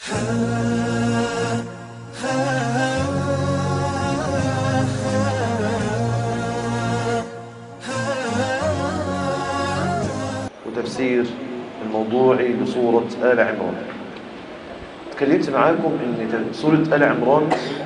وتفسير الموضوعي لسورة آل عمران اتكلمت معاكم ان سورة آل عمران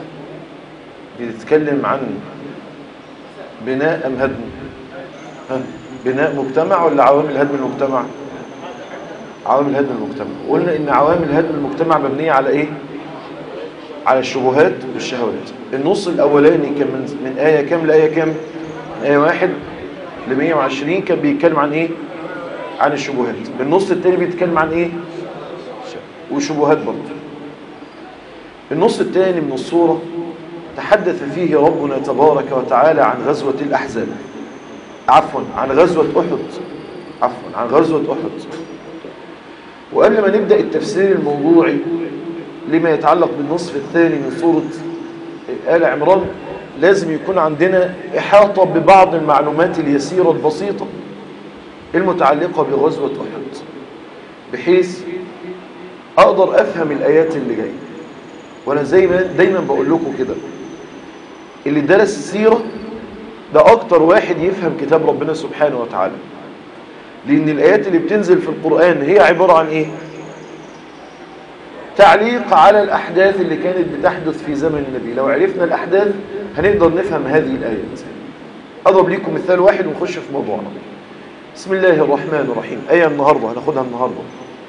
بتتكلم عن بناء أم هدم ها بناء مجتمع ولا عوامل هدم المجتمع عوامل هدم المجتمع قلنا ان عوامل هدم المجتمع مبنية على ايه على الشبهات والشهوات النص الاولاني كان من, من آية كام لآية كام من آية واحد ل 120 كان بيتكلم عن ايه عن الشبهات النص التاني بيتكلم عن ايه وشبهات برضه النص الثاني من الصورة تحدث فيه ربنا تبارك وتعالى عن غزوة الأحزاب عفوا عن غزوة أحد عفوا عن غزوة أحد وقبل ما نبدأ التفسير الموضوعي لما يتعلق بالنصف الثاني من سورة آل عمران لازم يكون عندنا إحاطة ببعض المعلومات اليسيرة البسيطة المتعلقة بغزوة أحد بحيث أقدر أفهم الآيات اللي جاية وأنا زي ما دايما بقول لكم كده اللي درس السيرة ده أكتر واحد يفهم كتاب ربنا سبحانه وتعالى لأن الآيات اللي بتنزل في القرآن هي عبارة عن إيه؟ تعليق على الأحداث اللي كانت بتحدث في زمن النبي لو عرفنا الأحداث هنقدر نفهم هذه الآيات أضرب لكم مثال واحد ونخش في موضوعنا بسم الله الرحمن الرحيم آية النهاردة هناخدها النهاردة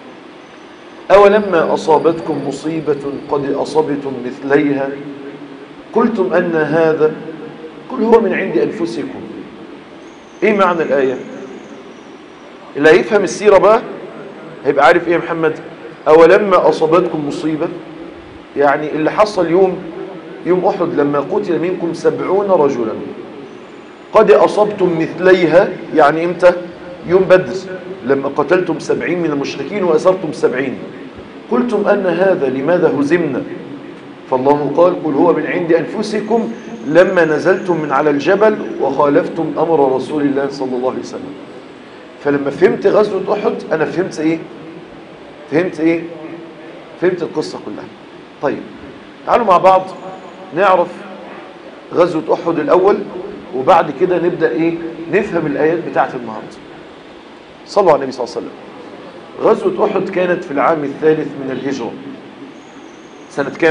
أولما أصابتكم مصيبة قد أصبتم مثليها قلتم أن هذا قل هو من عند أنفسكم إيه معنى الآية اللي هيفهم السيرة بقى هيبقى عارف إيه يا محمد أولما أصابتكم مصيبة يعني اللي حصل يوم يوم أحد لما قتل منكم سبعون رجلا قد أصبتم مثليها يعني إمتى يوم بدر لما قتلتم سبعين من المشركين وأسرتم سبعين قلتم أن هذا لماذا هزمنا فالله قال قل هو من عند أنفسكم لما نزلتم من على الجبل وخالفتم أمر رسول الله صلى الله عليه وسلم فلما فهمت غزوة أحد أنا فهمت إيه فهمت إيه فهمت القصة كلها طيب تعالوا مع بعض نعرف غزوة أحد الأول وبعد كده نبدأ إيه نفهم الآيات بتاعت النهاردة صلوا على النبي صلى الله عليه وسلم غزوة أحد كانت في العام الثالث من الهجرة سنة كام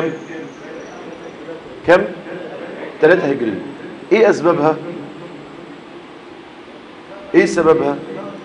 كم ثلاثة هجرية ايه اسبابها ايه سببها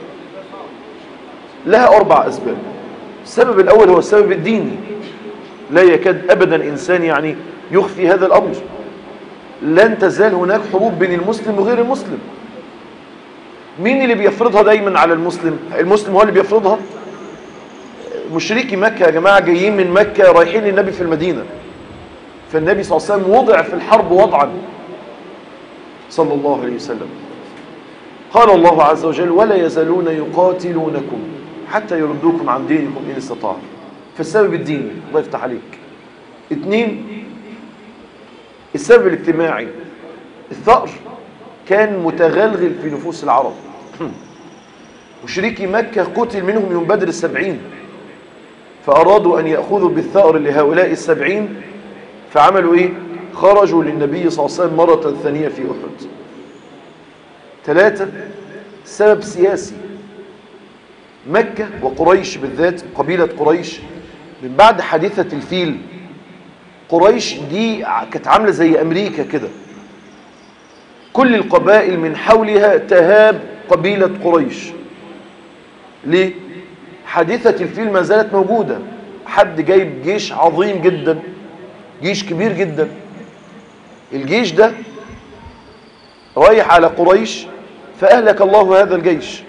لها اربع اسباب السبب الاول هو السبب الديني لا يكاد ابدا انسان يعني يخفي هذا الامر لن تزال هناك حروب بين المسلم وغير المسلم مين اللي بيفرضها دايما على المسلم المسلم هو اللي بيفرضها مشركي مكة يا جماعة جايين من مكة رايحين للنبي في المدينة فالنبي صلى الله عليه وسلم وضع في الحرب وضعا صلى الله عليه وسلم قال الله عز وجل ولا يزالون يقاتلونكم حتى يردوكم عن دينكم إن استطاعوا فالسبب الديني الله يفتح عليك اثنين السبب الاجتماعي الثأر كان متغلغل في نفوس العرب مشركي مكة قتل منهم يوم بدر السبعين فأرادوا أن يأخذوا بالثأر لهؤلاء السبعين فعملوا إيه خرجوا للنبي صلى الله عليه وسلم مرة ثانية في أحد ثلاثة سبب سياسي مكة وقريش بالذات قبيلة قريش من بعد حادثة الفيل قريش دي كانت عاملة زي أمريكا كده كل القبائل من حولها تهاب قبيلة قريش ليه؟ حادثة الفيل ما زالت موجودة حد جايب جيش عظيم جدا جيش كبير جدا الجيش ده رايح على قريش فأهلك الله هذا الجيش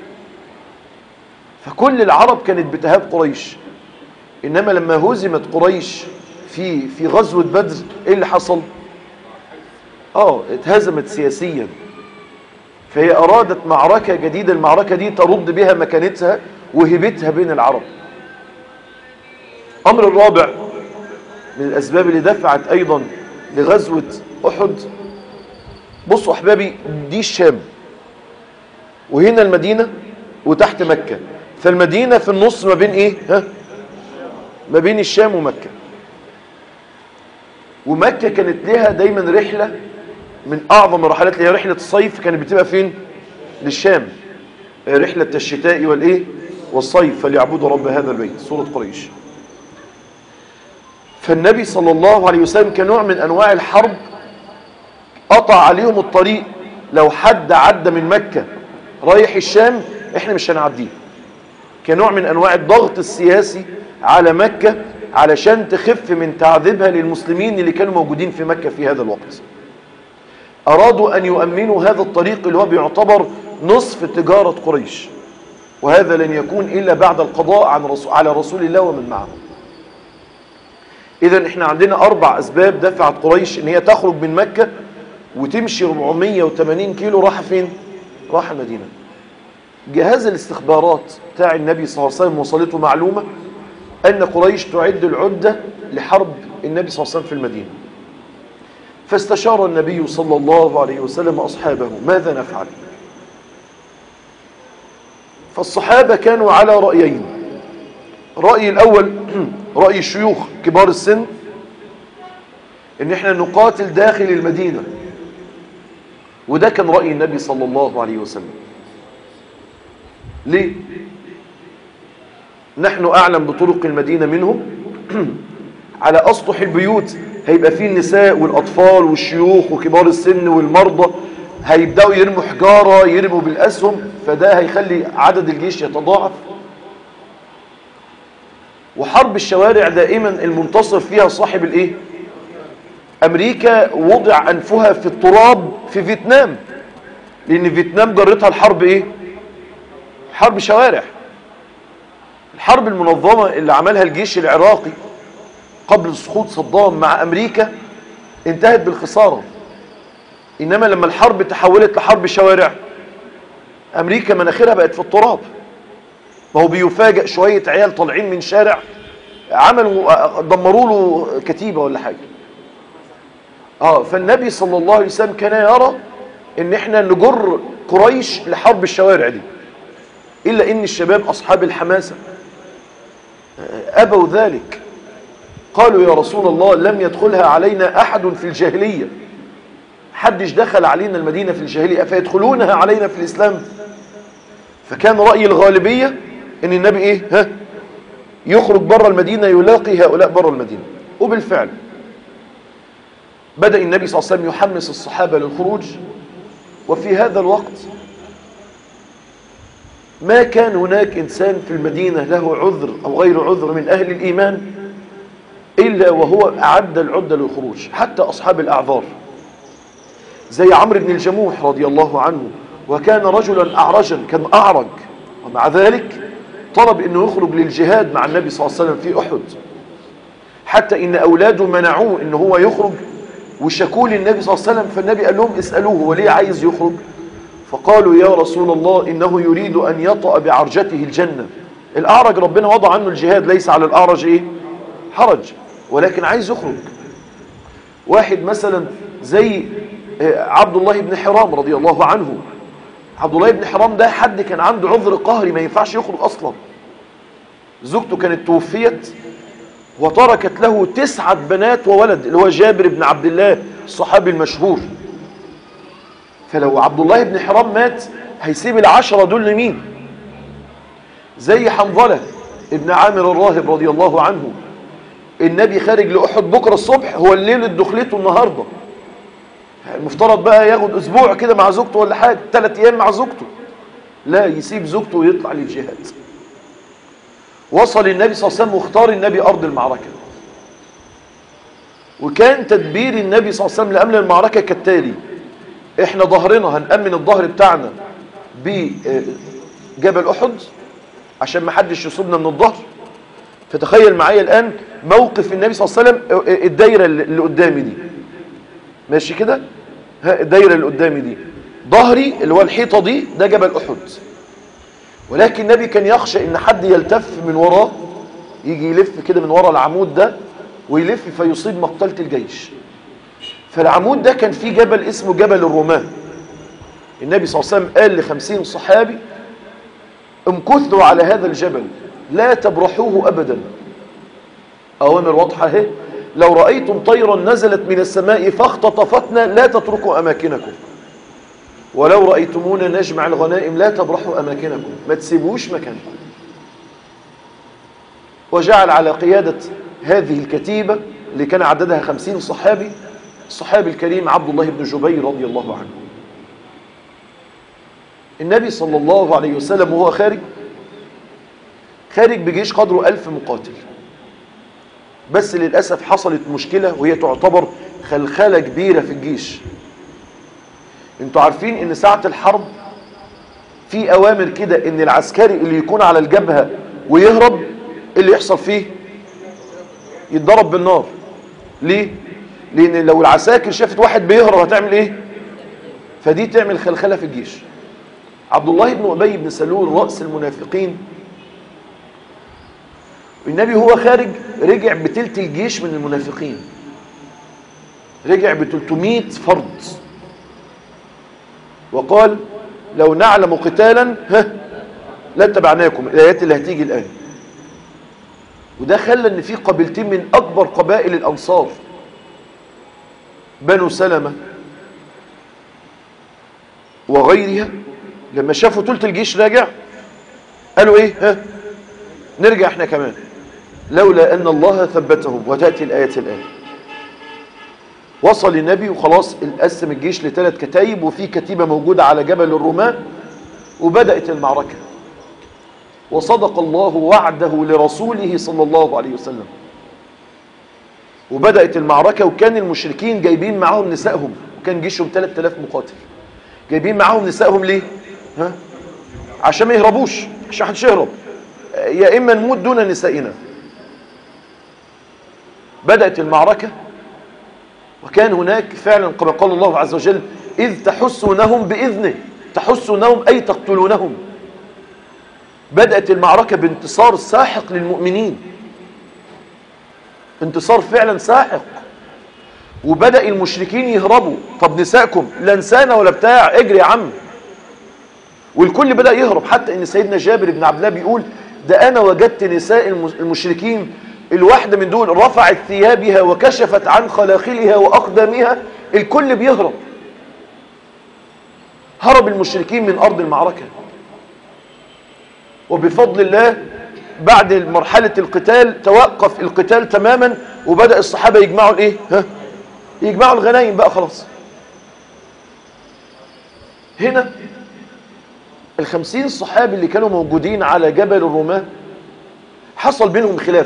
فكل العرب كانت بتهاب قريش إنما لما هزمت قريش في في غزوة بدر إيه اللي حصل آه اتهزمت سياسيا فهي أرادت معركة جديدة المعركة دي ترد بها مكانتها وهبتها بين العرب أمر الرابع من الأسباب اللي دفعت أيضا لغزوة أحد بصوا أحبابي دي الشام وهنا المدينة وتحت مكة فالمدينة في النص ما بين إيه ها ما بين الشام ومكة ومكة كانت لها دايما رحلة من أعظم الرحلات اللي هي رحلة الصيف كانت بتبقى فين للشام رحلة الشتاء والإيه والصيف فليعبدوا رب هذا البيت سورة قريش فالنبي صلى الله عليه وسلم كنوع من أنواع الحرب قطع عليهم الطريق لو حد عدى من مكة رايح الشام احنا مش هنعديه كنوع من أنواع الضغط السياسي على مكة علشان تخف من تعذيبها للمسلمين اللي كانوا موجودين في مكة في هذا الوقت أرادوا أن يؤمنوا هذا الطريق اللي هو بيعتبر نصف تجارة قريش وهذا لن يكون إلا بعد القضاء عن رسول على رسول الله ومن معه إذا إحنا عندنا أربع أسباب دفعت قريش إن هي تخرج من مكة وتمشي 480 كيلو راح فين؟ راح المدينة جهاز الاستخبارات بتاع النبي صلى الله عليه وسلم وصلته معلومة أن قريش تعد العدة لحرب النبي صلى الله عليه وسلم في المدينة فاستشار النبي صلى الله عليه وسلم أصحابه ماذا نفعل فالصحابة كانوا على رأيين رأي الأول رأي الشيوخ كبار السن ان احنا نقاتل داخل المدينة وده كان رأي النبي صلى الله عليه وسلم ليه نحن أعلم بطرق المدينة منهم على أسطح البيوت هيبقى فيه النساء والأطفال والشيوخ وكبار السن والمرضى هيبدأوا يرموا حجارة يرموا بالأسهم فده هيخلي عدد الجيش يتضاعف وحرب الشوارع دائما المنتصر فيها صاحب الايه امريكا وضع انفها في التراب في فيتنام لان فيتنام جرتها الحرب ايه حرب شوارع الحرب المنظمة اللي عملها الجيش العراقي قبل سقوط صدام مع امريكا انتهت بالخسارة انما لما الحرب تحولت لحرب شوارع امريكا مناخيرها بقت في التراب ما هو بيفاجئ شوية عيال طالعين من شارع عملوا دمروا له كتيبة ولا حاجة اه فالنبي صلى الله عليه وسلم كان يرى ان احنا نجر قريش لحرب الشوارع دي الا ان الشباب اصحاب الحماسة ابوا ذلك قالوا يا رسول الله لم يدخلها علينا احد في الجاهلية حدش دخل علينا المدينة في الجاهلية فيدخلونها علينا في الاسلام فكان رأي الغالبية ان النبي ايه ها يخرج بره المدينة يلاقي هؤلاء بره المدينة وبالفعل بدأ النبي صلى الله عليه وسلم يحمس الصحابة للخروج وفي هذا الوقت ما كان هناك إنسان في المدينة له عذر أو غير عذر من أهل الإيمان إلا وهو أعد العدة للخروج حتى أصحاب الأعذار زي عمرو بن الجموح رضي الله عنه وكان رجلا أعرجا كان أعرج ومع ذلك طلب أنه يخرج للجهاد مع النبي صلى الله عليه وسلم في أحد حتى إن أولاده منعوه أنه هو يخرج وشكوا للنبي صلى الله عليه وسلم فالنبي قال لهم اسألوه هو ليه عايز يخرج فقالوا يا رسول الله إنه يريد أن يطأ بعرجته الجنة الأعرج ربنا وضع عنه الجهاد ليس على الأعرج إيه حرج ولكن عايز يخرج واحد مثلا زي عبد الله بن حرام رضي الله عنه عبد الله بن حرام ده حد كان عنده عذر قهري ما ينفعش يخرج أصلا زوجته كانت توفيت وتركت له تسعة بنات وولد اللي هو جابر بن عبد الله الصحابي المشهور فلو عبد الله بن حرام مات هيسيب العشرة دول لمين زي حنظلة ابن عامر الراهب رضي الله عنه النبي خارج لأحد بكرة الصبح هو الليل دخلته النهاردة المفترض بقى ياخد أسبوع كده مع زوجته ولا حاجة ثلاث أيام مع زوجته لا يسيب زوجته ويطلع للجهاد وصل النبي صلى الله عليه وسلم واختار النبي أرض المعركة وكان تدبير النبي صلى الله عليه وسلم لأمن المعركة كالتالي احنا ظهرنا هنأمن الظهر بتاعنا بجبل أحد عشان ما حدش يصيبنا من الظهر فتخيل معايا الآن موقف النبي صلى الله عليه وسلم الدايرة اللي قدامي دي ماشي كده الدايرة اللي قدامي دي ظهري اللي هو الحيطة دي ده جبل أحد ولكن النبي كان يخشى ان حد يلتف من وراه يجي يلف كده من ورا العمود ده ويلف فيصيب مقتلة الجيش فالعمود ده كان فيه جبل اسمه جبل الرومان النبي صلى الله عليه وسلم قال لخمسين صحابي امكثوا على هذا الجبل لا تبرحوه ابدا أوامر واضحة اهي لو رأيتم طيرا نزلت من السماء فاختطفتنا لا تتركوا أماكنكم ولو رأيتمونا نجمع الغنائم لا تبرحوا أماكنكم ما تسيبوش مكانكم وجعل على قيادة هذه الكتيبة اللي كان عددها خمسين صحابي الصحابي الكريم عبد الله بن جبير رضي الله عنه النبي صلى الله عليه وسلم وهو خارج خارج بجيش قدره ألف مقاتل بس للأسف حصلت مشكلة وهي تعتبر خلخلة كبيرة في الجيش انتوا عارفين ان ساعة الحرب في اوامر كده ان العسكري اللي يكون على الجبهة ويهرب اللي يحصل فيه يتضرب بالنار ليه لان لو العساكر شافت واحد بيهرب هتعمل ايه فدي تعمل خلخلة في الجيش عبد الله بن ابي بن سلول رأس المنافقين النبي هو خارج رجع بتلت الجيش من المنافقين رجع ب 300 فرد وقال لو نعلم قتالا ها لاتبعناكم الايات اللي هتيجي الان وده خلى ان في قبيلتين من اكبر قبائل الانصار بنو سلمة وغيرها لما شافوا تلت الجيش راجع قالوا ايه ها نرجع احنا كمان لولا ان الله ثبتهم وتأتي الايات الان وصل النبي وخلاص قسم الجيش لثلاث كتايب وفي كتيبة موجودة على جبل الرماة وبدأت المعركة وصدق الله وعده لرسوله صلى الله عليه وسلم وبدأت المعركة وكان المشركين جايبين معاهم نسائهم وكان جيشهم 3000 مقاتل جايبين معاهم نسائهم ليه ها؟ عشان ما يهربوش عشان محدش يهرب يا إما نموت دون نسائنا بدأت المعركة وكان هناك فعلا كما قال الله عز وجل إذ تحسونهم بإذنه تحسونهم أي تقتلونهم بدأت المعركة بانتصار ساحق للمؤمنين انتصار فعلا ساحق وبدأ المشركين يهربوا طب نسائكم لا نسانا ولا بتاع اجري يا عم والكل بدأ يهرب حتى ان سيدنا جابر بن عبد الله بيقول ده انا وجدت نساء المشركين الواحدة من دول رفعت ثيابها وكشفت عن خلاخلها وأقدامها الكل بيهرب هرب المشركين من أرض المعركة وبفضل الله بعد مرحلة القتال توقف القتال تماما وبدأ الصحابة يجمعوا الايه ها يجمعوا الغنايم بقى خلاص هنا الخمسين صحابي اللي كانوا موجودين على جبل الرماة حصل بينهم خلاف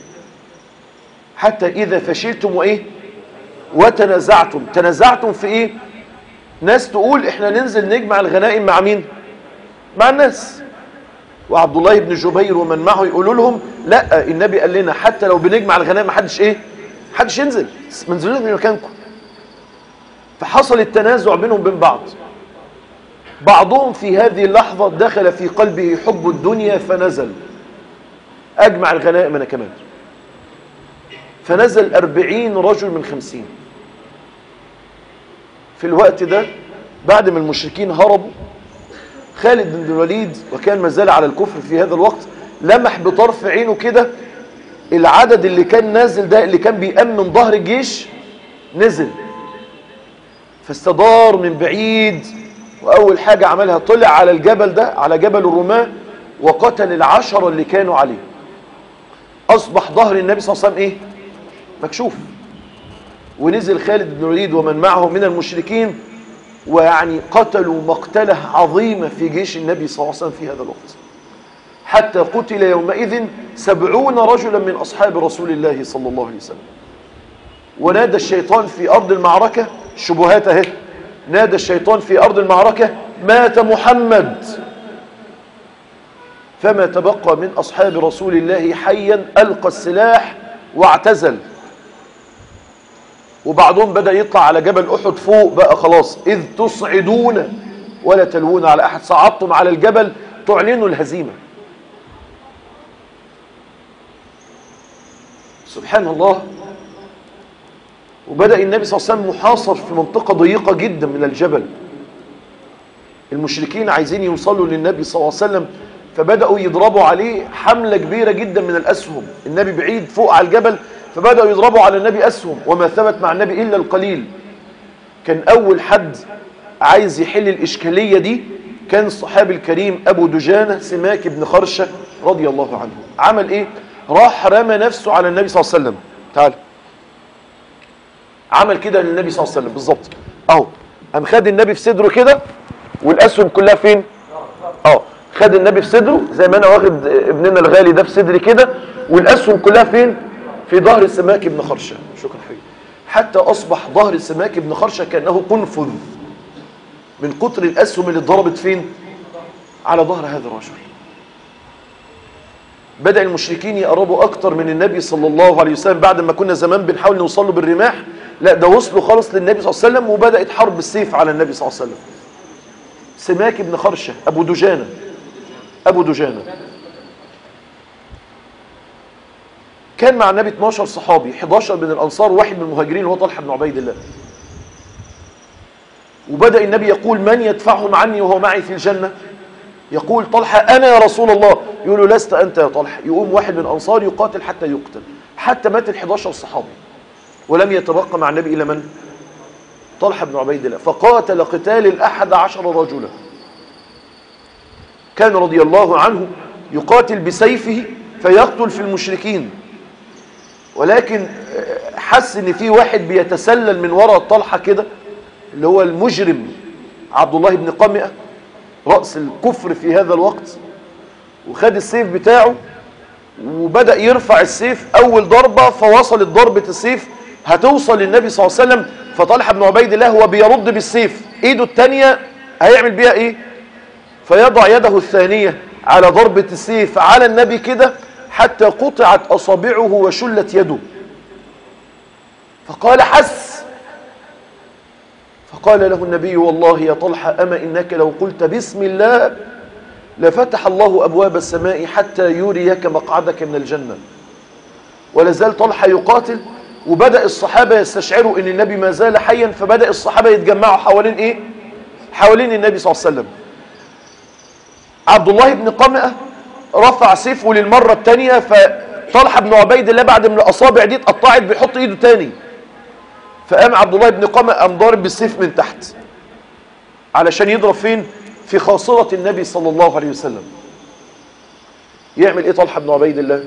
حتى إذا فشلتم وإيه وتنازعتم تنازعتم في إيه ناس تقول إحنا ننزل نجمع الغنائم مع مين مع الناس وعبد الله بن جبير ومن معه يقولوا لهم لا النبي قال لنا حتى لو بنجمع الغنائم ما حدش إيه حدش ينزل منزلوا من مكانكم فحصل التنازع بينهم وبين بعض بعضهم في هذه اللحظة دخل في قلبه حب الدنيا فنزل أجمع الغنائم أنا كمان فنزل أربعين رجل من خمسين في الوقت ده بعد ما المشركين هربوا خالد بن الوليد وكان مازال على الكفر في هذا الوقت لمح بطرف عينه كده العدد اللي كان نازل ده اللي كان بيأمن ظهر الجيش نزل فاستدار من بعيد وأول حاجة عملها طلع على الجبل ده على جبل الرماة وقتل العشرة اللي كانوا عليه أصبح ظهر النبي صلى الله عليه وسلم إيه مكشوف ونزل خالد بن الوليد ومن معه من المشركين ويعني قتلوا مقتله عظيمة في جيش النبي صلى الله عليه وسلم في هذا الوقت حتى قتل يومئذ سبعون رجلا من أصحاب رسول الله صلى الله عليه وسلم ونادى الشيطان في أرض المعركة شبهات اهي نادى الشيطان في أرض المعركة مات محمد فما تبقى من أصحاب رسول الله حيا ألقى السلاح واعتزل وبعضهم بدأ يطلع على جبل أحد فوق بقى خلاص إذ تصعدون ولا تلوون على أحد صعدتم على الجبل تعلنوا الهزيمة سبحان الله وبدأ النبي صلى الله عليه وسلم محاصر في منطقة ضيقة جدا من الجبل المشركين عايزين يوصلوا للنبي صلى الله عليه وسلم فبدأوا يضربوا عليه حملة كبيرة جدا من الأسهم النبي بعيد فوق على الجبل فبدأوا يضربوا على النبي أسهم وما ثبت مع النبي إلا القليل كان أول حد عايز يحل الإشكالية دي كان الصحابي الكريم أبو دجانة سماك بن خرشة رضي الله عنه عمل إيه؟ راح رمى نفسه على النبي صلى الله عليه وسلم تعال عمل كده للنبي صلى الله عليه وسلم بالظبط اهو قام خد النبي في صدره كده والاسهم كلها فين اه خد النبي في صدره زي ما انا واخد ابننا الغالي ده في صدري كده والاسهم كلها فين في ظهر سماك بن خرشه شكرا حبيبي حتى اصبح ظهر سماك بن خرشه كانه قنفذ من كتر الاسهم اللي اتضربت فين على ظهر هذا الرجل بدأ المشركين يقربوا أكتر من النبي صلى الله عليه وسلم بعد ما كنا زمان بنحاول نوصل له بالرماح لا ده وصلوا خالص للنبي صلى الله عليه وسلم وبدأت حرب السيف على النبي صلى الله عليه وسلم سماك بن خرشة أبو دجانة أبو دجانة كان مع النبي 12 صحابي 11 من الأنصار وواحد من المهاجرين هو طلحة بن عبيد الله وبدأ النبي يقول من يدفعهم عني وهو معي في الجنة يقول طلحة أنا يا رسول الله يقول له لست أنت يا طلحة يقوم واحد من الأنصار يقاتل حتى يقتل حتى مات ال 11 صحابي ولم يتبقى مع النبي إلا من طلحة بن عبيد الله فقاتل قتال الأحد عشر رجلا كان رضي الله عنه يقاتل بسيفه فيقتل في المشركين ولكن حس ان في واحد بيتسلل من وراء طلحة كده اللي هو المجرم عبد الله بن قمئة رأس الكفر في هذا الوقت وخد السيف بتاعه وبدأ يرفع السيف أول ضربة فوصلت ضربة السيف هتوصل للنبي صلى الله عليه وسلم فطلحة بن عبيد الله هو بيرد بالسيف ايده التانية هيعمل بيها ايه فيضع يده الثانية على ضربة السيف على النبي كده حتى قطعت أصابعه وشلت يده فقال حس فقال له النبي والله يا طلحة أما إنك لو قلت بسم الله لفتح الله أبواب السماء حتى يريك مقعدك من الجنة ولازال طلحة يقاتل وبدأ الصحابة يستشعروا أن النبي ما زال حيا فبدأ الصحابة يتجمعوا حوالين إيه؟ حوالين النبي صلى الله عليه وسلم عبد الله بن قمئة رفع سيفه للمرة الثانية فطلحة بن عبيد الله بعد من الأصابع دي اتقطعت بيحط إيده تاني فقام عبد الله بن قمئة قام ضارب بالسيف من تحت علشان يضرب فين في خاصرة النبي صلى الله عليه وسلم يعمل ايه طلحة بن عبيد الله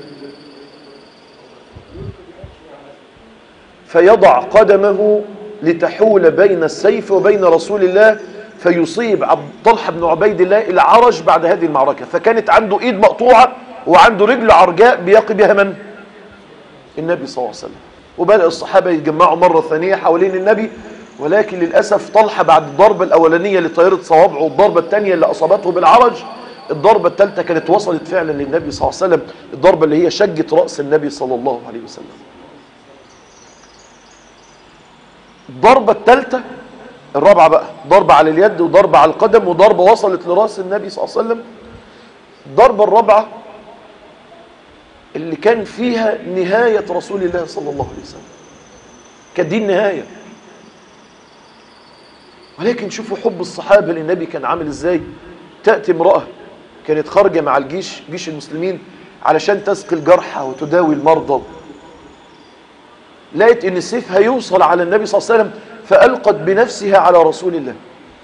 فيضع قدمه لتحول بين السيف وبين رسول الله فيصيب عبد طلحة بن عبيد الله العرج بعد هذه المعركة فكانت عنده ايد مقطوعة وعنده رجل عرجاء بيقي بها من النبي صلى الله عليه وسلم وبدأ الصحابة يتجمعوا مرة ثانية حوالين النبي ولكن للأسف طلحة بعد الضربة الأولانية اللي طيرت صوابعه والضربة الثانية اللي أصابته بالعرج الضربة الثالثة كانت وصلت فعلا للنبي صلى الله عليه وسلم الضربة اللي هي شجت رأس النبي صلى الله عليه وسلم الضربة الثالثة الرابعة بقى ضربة على اليد وضربة على القدم وضربة وصلت لرأس النبي صلى الله عليه وسلم الضربة الرابعة اللي كان فيها نهاية رسول الله صلى الله عليه وسلم كانت دي النهاية ولكن شوفوا حب الصحابة للنبي كان عامل ازاي تأتي امرأة كانت خارجة مع الجيش جيش المسلمين علشان تسقي الجرحى وتداوي المرضى لقيت ان السيف هيوصل على النبي صلى الله عليه وسلم فألقت بنفسها على رسول الله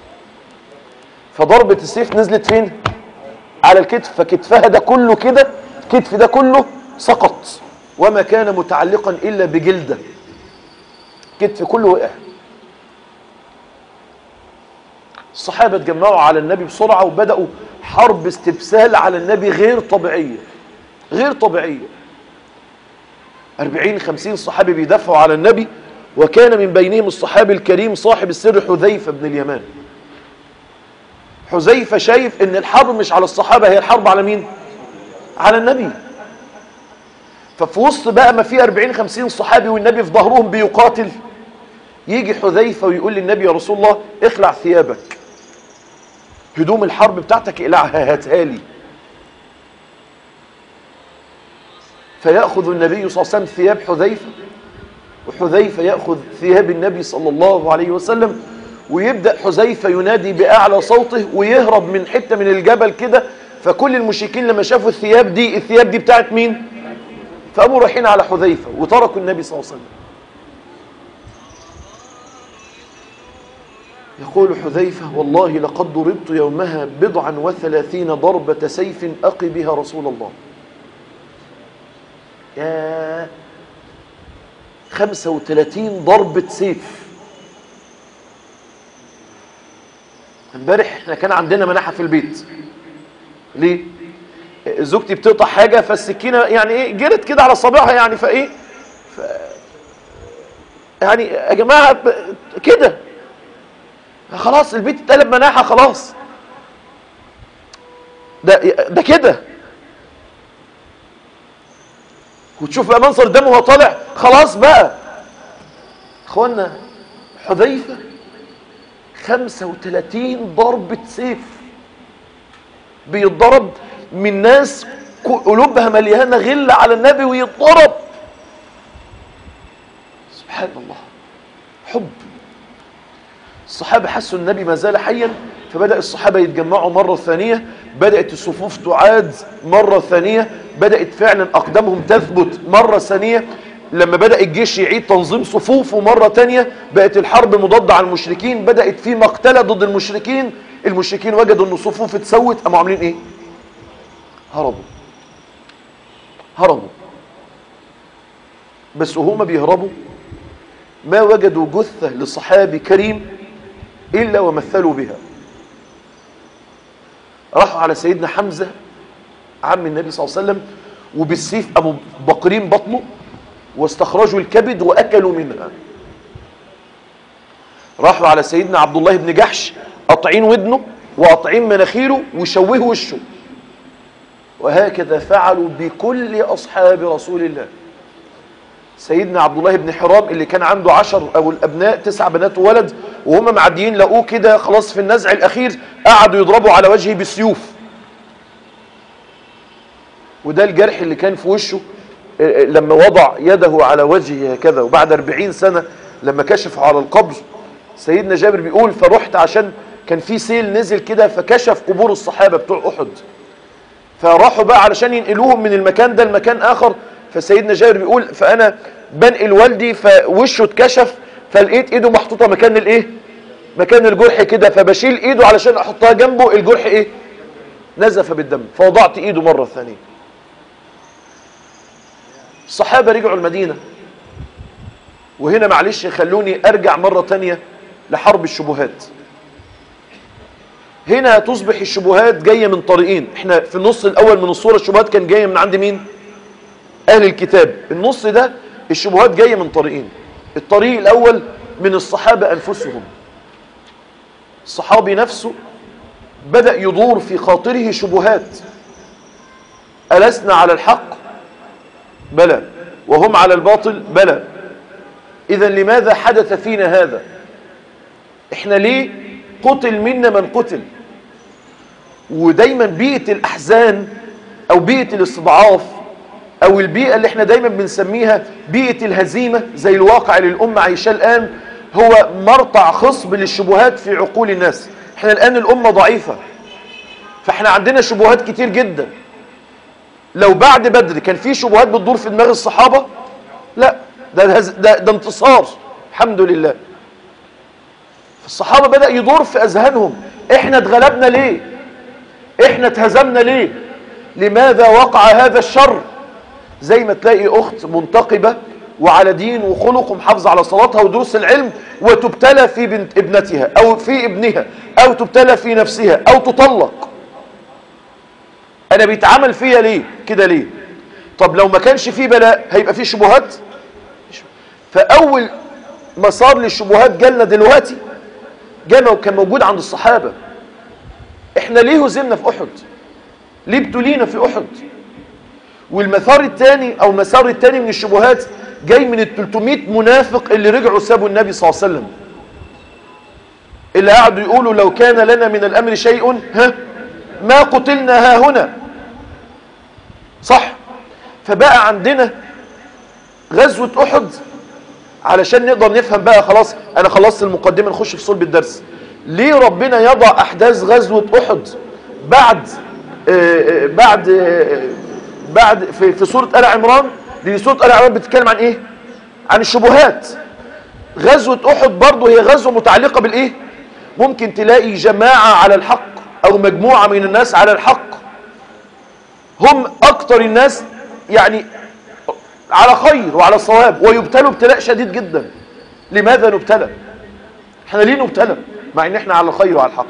فضربة السيف نزلت فين على الكتف فكتفها ده كله كده كتف ده كله سقط وما كان متعلقا إلا بجلده كتف كله وقع الصحابة اتجمعوا على النبي بسرعة وبدأوا حرب استبسال على النبي غير طبيعية غير طبيعية أربعين خمسين صحابي بيدافعوا على النبي وكان من بينهم الصحابي الكريم صاحب السر حذيفة بن اليمان حذيفة شايف ان الحرب مش على الصحابة هي الحرب على مين على النبي ففي وسط بقى ما في 40 50 صحابي والنبي في ظهرهم بيقاتل يجي حذيفة ويقول للنبي يا رسول الله اخلع ثيابك هدوم الحرب بتاعتك اقلعها هاتها لي فيأخذ النبي صلى الله عليه وسلم ثياب حذيفة وحذيفة يأخذ ثياب النبي صلى الله عليه وسلم ويبدأ حذيفة ينادي بأعلى صوته ويهرب من حتة من الجبل كده فكل المشركين لما شافوا الثياب دي الثياب دي بتاعت مين فقاموا رايحين على حذيفة وتركوا النبي صلى الله عليه وسلم يقول حذيفة والله لقد ضربت يومها بضعا وثلاثين ضربة سيف أقي بها رسول الله يا خمسة وثلاثين ضربة سيف امبارح احنا كان عندنا مناحة في البيت ليه زوجتي بتقطع حاجة فالسكينة يعني ايه جرت كده على صابعها يعني فايه ف... يعني يا جماعة ب... كده خلاص البيت اتقلب مناحة خلاص ده ده كده وتشوف بقى منظر دمه وهو طالع خلاص بقى اخوانا حذيفة 35 ضربة سيف بيتضرب من ناس قلوبها مليانة غل على النبي ويتضرب سبحان الله حب الصحابة حسوا النبي ما زال حيا فبدأ الصحابة يتجمعوا مرة ثانية بدأت الصفوف تعاد مرة ثانية بدأت فعلا أقدامهم تثبت مرة ثانية لما بدأ الجيش يعيد تنظيم صفوفه مرة تانية بقت الحرب مضادة على المشركين بدأت في مقتلة ضد المشركين المشركين وجدوا ان صفوف اتسوت قاموا عاملين ايه هربوا هربوا بس وهما بيهربوا ما وجدوا جثة لصحابي كريم إلا ومثلوا بها راحوا على سيدنا حمزة عم النبي صلى الله عليه وسلم وبالسيف قاموا بقرين بطنه واستخرجوا الكبد وأكلوا منها راحوا على سيدنا عبد الله بن جحش قاطعين ودنه وقاطعين مناخيره وشوهوا وشه وهكذا فعلوا بكل أصحاب رسول الله سيدنا عبد الله بن حرام اللي كان عنده عشر أو الأبناء تسع بنات وولد وهم معديين لقوه كده خلاص في النزع الأخير قعدوا يضربوا على وجهه بالسيوف وده الجرح اللي كان في وشه لما وضع يده على وجهه هكذا وبعد 40 سنة لما كشف على القبر سيدنا جابر بيقول فرحت عشان كان في سيل نزل كده فكشف قبور الصحابة بتوع أحد فراحوا بقى علشان ينقلوهم من المكان ده لمكان آخر فسيدنا جابر بيقول فأنا بنقل والدي فوشه اتكشف فلقيت ايده محطوطة مكان الايه مكان الجرح كده فبشيل ايده علشان احطها جنبه الجرح ايه نزف بالدم فوضعت ايده مرة ثانية الصحابة رجعوا المدينة وهنا معلش خلوني ارجع مرة تانية لحرب الشبهات هنا تصبح الشبهات جاية من طريقين احنا في النص الاول من الصورة الشبهات كان جاية من عند مين اهل الكتاب النص ده الشبهات جاية من طريقين الطريق الاول من الصحابة انفسهم الصحابي نفسه بدأ يدور في خاطره شبهات ألسنا على الحق بلى وهم على الباطل بلى إذا لماذا حدث فينا هذا احنا ليه قتل منا من قتل ودايما بيئة الأحزان أو بيئة الاستضعاف أو البيئة اللي احنا دايما بنسميها بيئة الهزيمة زي الواقع اللي الأمة عايشاه الآن هو مرتع خصب للشبهات في عقول الناس احنا الآن الأمة ضعيفة فاحنا عندنا شبهات كتير جدا لو بعد بدر كان في شبهات بتدور في دماغ الصحابة لا ده, ده, ده انتصار الحمد لله الصحابة بدأ يدور في أذهانهم احنا اتغلبنا ليه احنا اتهزمنا ليه لماذا وقع هذا الشر زي ما تلاقي أخت منتقبة وعلى دين وخلق ومحافظة على صلاتها ودروس العلم وتبتلى في بنت ابنتها أو في ابنها أو تبتلى في نفسها أو تطلق أنا بيتعمل فيها ليه كده ليه طب لو ما كانش فيه بلاء هيبقى فيه شبهات فأول مسار للشبهات جالنا دلوقتي جانا وكان موجود عند الصحابة احنا ليه هزمنا في أحد ليه ابتلينا في أحد والمسار الثاني او المسار الثاني من الشبهات جاي من ال 300 منافق اللي رجعوا سابوا النبي صلى الله عليه وسلم اللي قعدوا يقولوا لو كان لنا من الامر شيء ها ما قتلنا ها هنا صح فبقى عندنا غزوة احد علشان نقدر نفهم بقى خلاص انا خلصت المقدمة نخش في صلب الدرس ليه ربنا يضع احداث غزوة احد بعد آه، آه، بعد آه، بعد في في سوره ال عمران دي سوره ال عمران بتتكلم عن ايه عن الشبهات غزوه احد برضه هي غزوه متعلقه بالايه ممكن تلاقي جماعه على الحق او مجموعه من الناس على الحق هم اكتر الناس يعني على خير وعلى صواب ويبتلوا ابتلاء شديد جدا لماذا نبتلى احنا ليه نبتلى مع ان احنا على خير وعلى الحق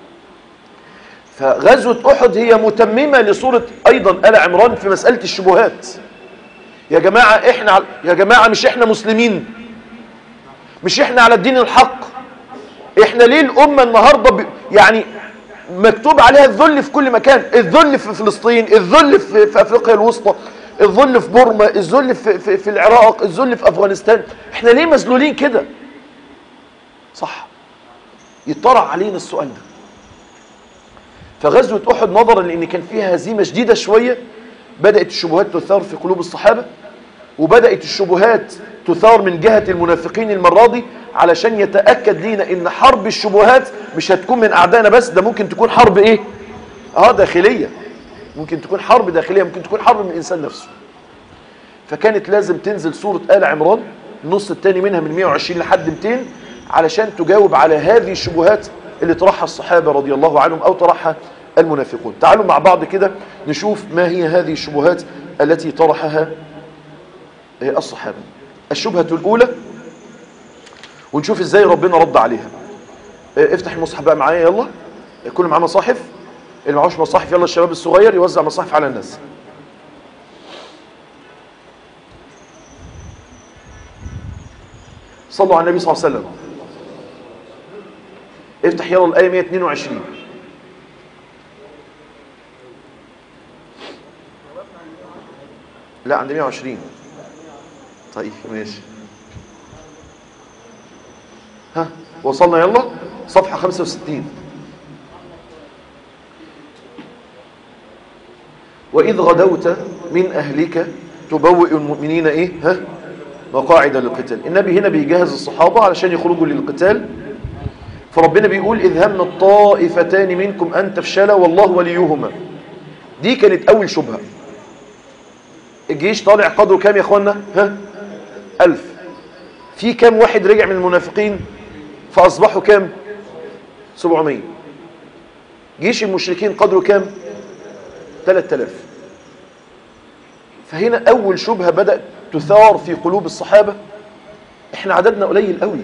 فغزوة احد هي متممة لصورة ايضا آل عمران في مسألة الشبهات يا جماعة احنا على- يا جماعة مش احنا مسلمين مش احنا على الدين الحق احنا ليه الامة النهاردة ب... يعني مكتوب عليها الذل في كل مكان الذل في فلسطين الذل في, في افريقيا الوسطى الذل في بورما الذل في, في, في العراق الذل في افغانستان احنا ليه مذلولين كده صح يطرح علينا السؤال ده فغزوة أحد نظرا لأن كان فيها هزيمة شديدة شوية بدأت الشبهات تثار في قلوب الصحابة وبدأت الشبهات تثار من جهة المنافقين المرة دي علشان يتأكد لينا ان حرب الشبهات مش هتكون من أعدائنا بس ده ممكن تكون حرب ايه اه داخلية ممكن تكون حرب داخلية ممكن تكون حرب من الإنسان نفسه فكانت لازم تنزل سورة آل عمران النص الثاني منها من 120 لحد 200 علشان تجاوب على هذه الشبهات اللي طرحها الصحابة رضي الله عنهم أو طرحها المنافقون تعالوا مع بعض كده نشوف ما هي هذه الشبهات التي طرحها الصحابة الشبهة الأولى ونشوف ازاي ربنا رد عليها افتح المصحف بقى معايا يلا كل معاه مصاحف اللي معهوش مصاحف يلا الشباب الصغير يوزع مصاحف على الناس صلوا على النبي صلى الله عليه وسلم افتح يلا الآية 122 لا عند 120 طيب ماشي ها وصلنا يلا صفحة 65 وإذ غدوت من أهلك تبوئ المؤمنين إيه ها مقاعد للقتال النبي هنا بيجهز الصحابة علشان يخرجوا للقتال فربنا بيقول إذ هم الطائفتان منكم أن تفشلا والله وليهما دي كانت أول شبهة الجيش طالع قدره كام يا اخوانا ها ألف في كام واحد رجع من المنافقين فأصبحوا كام 700 جيش المشركين قدره كام 3000 فهنا أول شبهة بدأت تثار في قلوب الصحابة احنا عددنا قليل قوي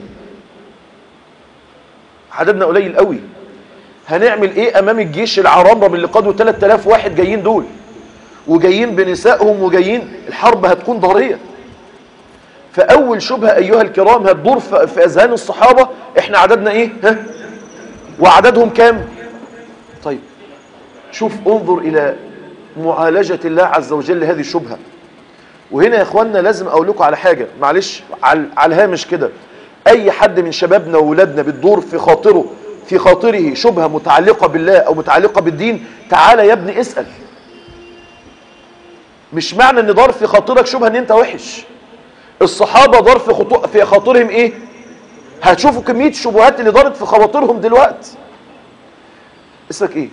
عددنا قليل قوي هنعمل ايه امام الجيش العرمرم اللي قدره 3000 واحد جايين دول وجايين بنسائهم وجايين الحرب هتكون ضارية فأول شبهة أيها الكرام هتدور في أذهان الصحابة إحنا عددنا إيه ها؟ وعددهم كام طيب شوف انظر إلى معالجة الله عز وجل هذه الشبهة وهنا يا إخواننا لازم أقول لكم على حاجة معلش على على الهامش كده أي حد من شبابنا وولادنا بتدور في خاطره في خاطره شبهة متعلقة بالله أو متعلقة بالدين تعالى يا ابني اسأل مش معنى ان دار في خاطرك شبهه ان انت وحش الصحابه دار في خطو... في خاطرهم ايه هتشوفوا كميه الشبهات اللي دارت في خواطرهم دلوقتي اسمك ايه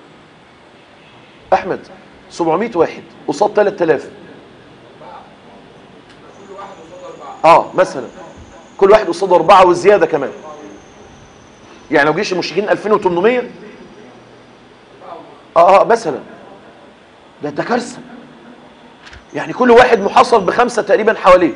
احمد 700 واحد قصاد 3000 اه مثلا كل واحد قصاد اربعه وزياده كمان يعني لو جيش المشركين 2800 اه اه مثلا ده ده كارثه يعني كل واحد محاصر بخمسة تقريبا حواليه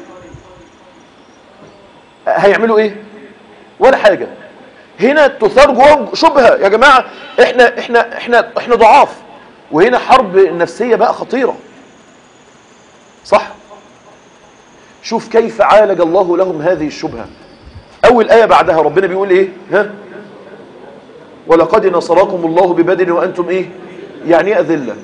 هيعملوا ايه ولا حاجة هنا تثار جواهم شبهة يا جماعة احنا احنا احنا احنا ضعاف وهنا حرب نفسية بقى خطيرة صح شوف كيف عالج الله لهم هذه الشبهة اول آية بعدها ربنا بيقول ايه ها ولقد نصركم الله ببدر وانتم ايه يعني ايه اذله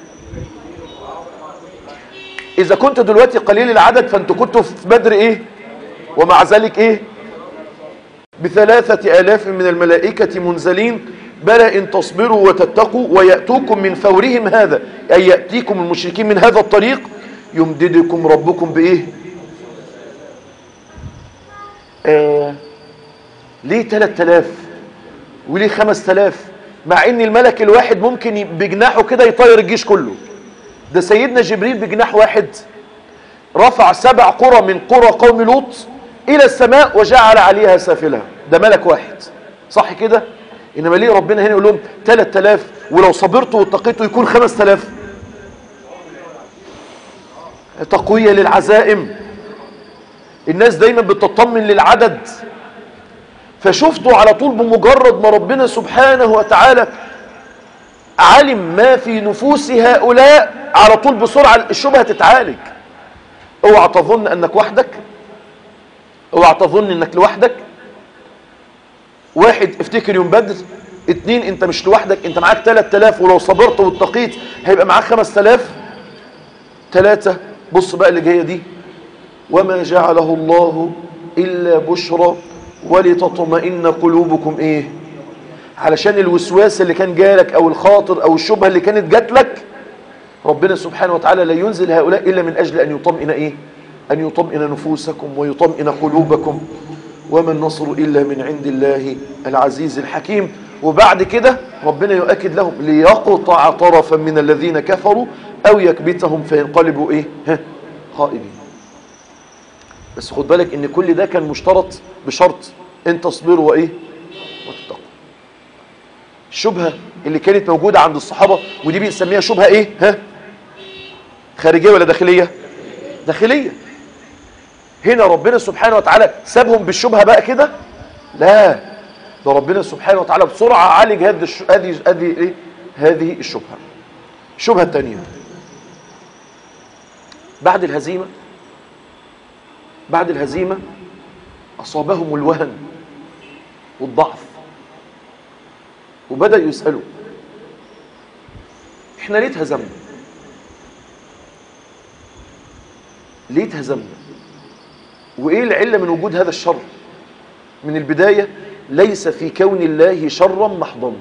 إذا كنت دلوقتي قليل العدد فأنتوا كنتوا في بدر إيه ومع ذلك إيه بثلاثة آلاف من الملائكة منزلين بلى إن تصبروا وتتقوا ويأتوكم من فورهم هذا أي يأتيكم المشركين من هذا الطريق يمددكم ربكم بإيه آه ليه 3000 وليه 5000 مع ان الملك الواحد ممكن ي- بجناحه كده يطير الجيش كله ده سيدنا جبريل بجناح واحد رفع سبع قرى من قرى قوم لوط الى السماء وجعل عليها سافلها ده ملك واحد صح كده انما ليه ربنا هنا يقول لهم 3000 ولو صبرتوا واتقيتوا يكون 5000 تقويه للعزائم الناس دايما بتطمن للعدد فشفتوا على طول بمجرد ما ربنا سبحانه وتعالى علم ما في نفوس هؤلاء على طول بسرعة الشبهة تتعالج اوعى تظن انك وحدك اوعى تظن انك لوحدك واحد افتكر يوم بدر اتنين انت مش لوحدك انت معاك 3000 ولو صبرت واتقيت هيبقى معاك 5000 ثلاثة بص بقى اللي جاية دي وما جعله الله إلا بشرى ولتطمئن قلوبكم إيه علشان الوسواس اللي كان جالك أو الخاطر أو الشبهة اللي كانت جات لك ربنا سبحانه وتعالى لا ينزل هؤلاء إلا من أجل أن يطمئن إيه أن يطمئن نفوسكم ويطمئن قلوبكم وما النصر إلا من عند الله العزيز الحكيم وبعد كده ربنا يؤكد لهم ليقطع طرفا من الذين كفروا أو يكبتهم فينقلبوا إيه ها خائبين بس خد بالك ان كل ده كان مشترط بشرط ان تصبروا وايه وتتقوا الشبهه اللي كانت موجوده عند الصحابه ودي بنسميها شبهه ايه ها خارجيه ولا داخليه داخليه هنا ربنا سبحانه وتعالى سابهم بالشبهه بقى كده لا ده ربنا سبحانه وتعالى بسرعه عالج هذه الش- هذه هذه ايه هذه الشبهه الشبهه الثانيه بعد الهزيمه بعد الهزيمة أصابهم الوهن والضعف وبدأوا يسألوا احنا ليه اتهزمنا ليه اتهزمنا وايه العلة من وجود هذا الشر من البداية ليس في كون الله شرا محضا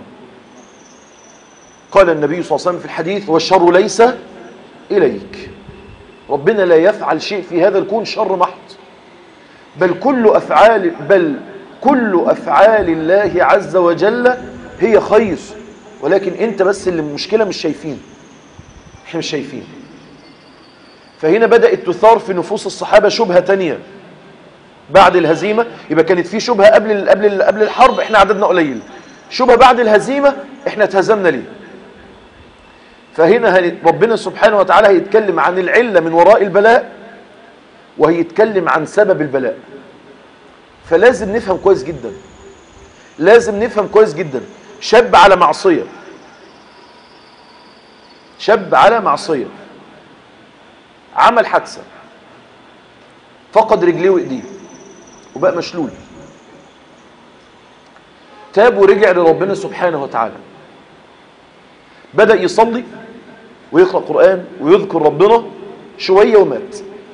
قال النبي صلى الله عليه وسلم في الحديث والشر ليس إليك ربنا لا يفعل شيء في هذا الكون شر محض بل كل أفعال بل كل أفعال الله عز وجل هي خير ولكن أنت بس اللي المشكلة مش شايفين احنا مش شايفين فهنا بدأت تثار في نفوس الصحابة شبهة تانية بعد الهزيمة يبقى كانت في شبهة قبل ال- قبل ال- قبل الحرب احنا عددنا قليل شبهة بعد الهزيمة احنا اتهزمنا ليه فهنا هن- ربنا سبحانه وتعالى هيتكلم عن العلة من وراء البلاء وهيتكلم عن سبب البلاء فلازم نفهم كويس جدا لازم نفهم كويس جدا شاب على معصية شاب على معصية عمل حادثة فقد رجليه وايديه وبقى مشلول تاب ورجع لربنا سبحانه وتعالى بدأ يصلي ويقرأ قرآن ويذكر ربنا شوية ومات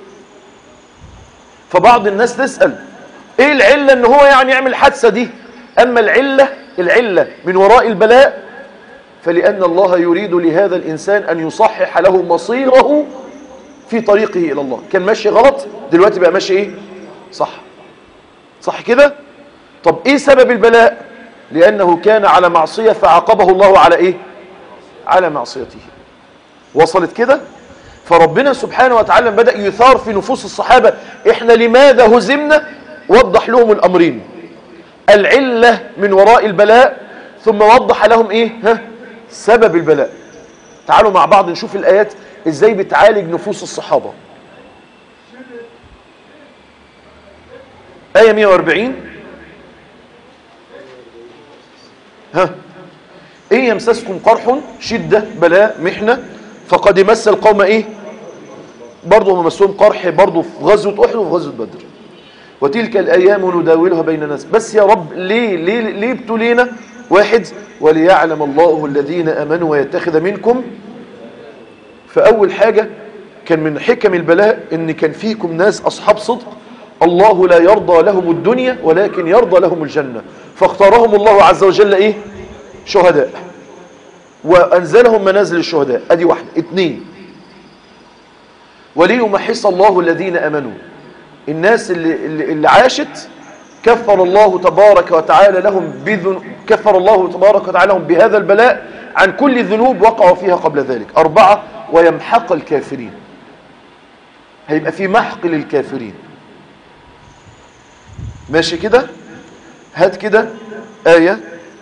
فبعض الناس تسأل ايه العلة ان هو يعني يعمل الحادثة دي اما العلة العلة من وراء البلاء فلأن الله يريد لهذا الإنسان أن يصحح له مصيره في طريقه إلى الله كان ماشي غلط دلوقتي بقى ماشي إيه صح صح كده طب إيه سبب البلاء لأنه كان على معصية فعاقبه الله على إيه على معصيته وصلت كده فربنا سبحانه وتعالى بدأ يثار في نفوس الصحابة إحنا لماذا هزمنا وضح لهم الأمرين العلة من وراء البلاء ثم وضح لهم إيه ها سبب البلاء تعالوا مع بعض نشوف الآيات إزاي بتعالج نفوس الصحابة آية 140 ها إن يمسسكم قرح شدة بلاء محنة فقد مس القوم إيه برضه هم مسهم قرح برضه في غزوة أحد وفي غزوة بدر وتلك الأيام نداولها بين الناس بس يا رب ليه ليه ليه ابتلينا واحد وليعلم الله الذين أمنوا ويتخذ منكم فأول حاجة كان من حكم البلاء إن كان فيكم ناس أصحاب صدق الله لا يرضى لهم الدنيا ولكن يرضى لهم الجنة فاختارهم الله عز وجل إيه شهداء وأنزلهم منازل الشهداء أدي واحدة اتنين وليمحص الله الذين أمنوا الناس اللي, اللي, اللي عاشت كفر الله تبارك وتعالى لهم بذن كفر الله تبارك وتعالى بهذا البلاء عن كل ذنوب وقعوا فيها قبل ذلك أربعة ويمحق الكافرين هيبقى في محق للكافرين ماشي كده هات كده آية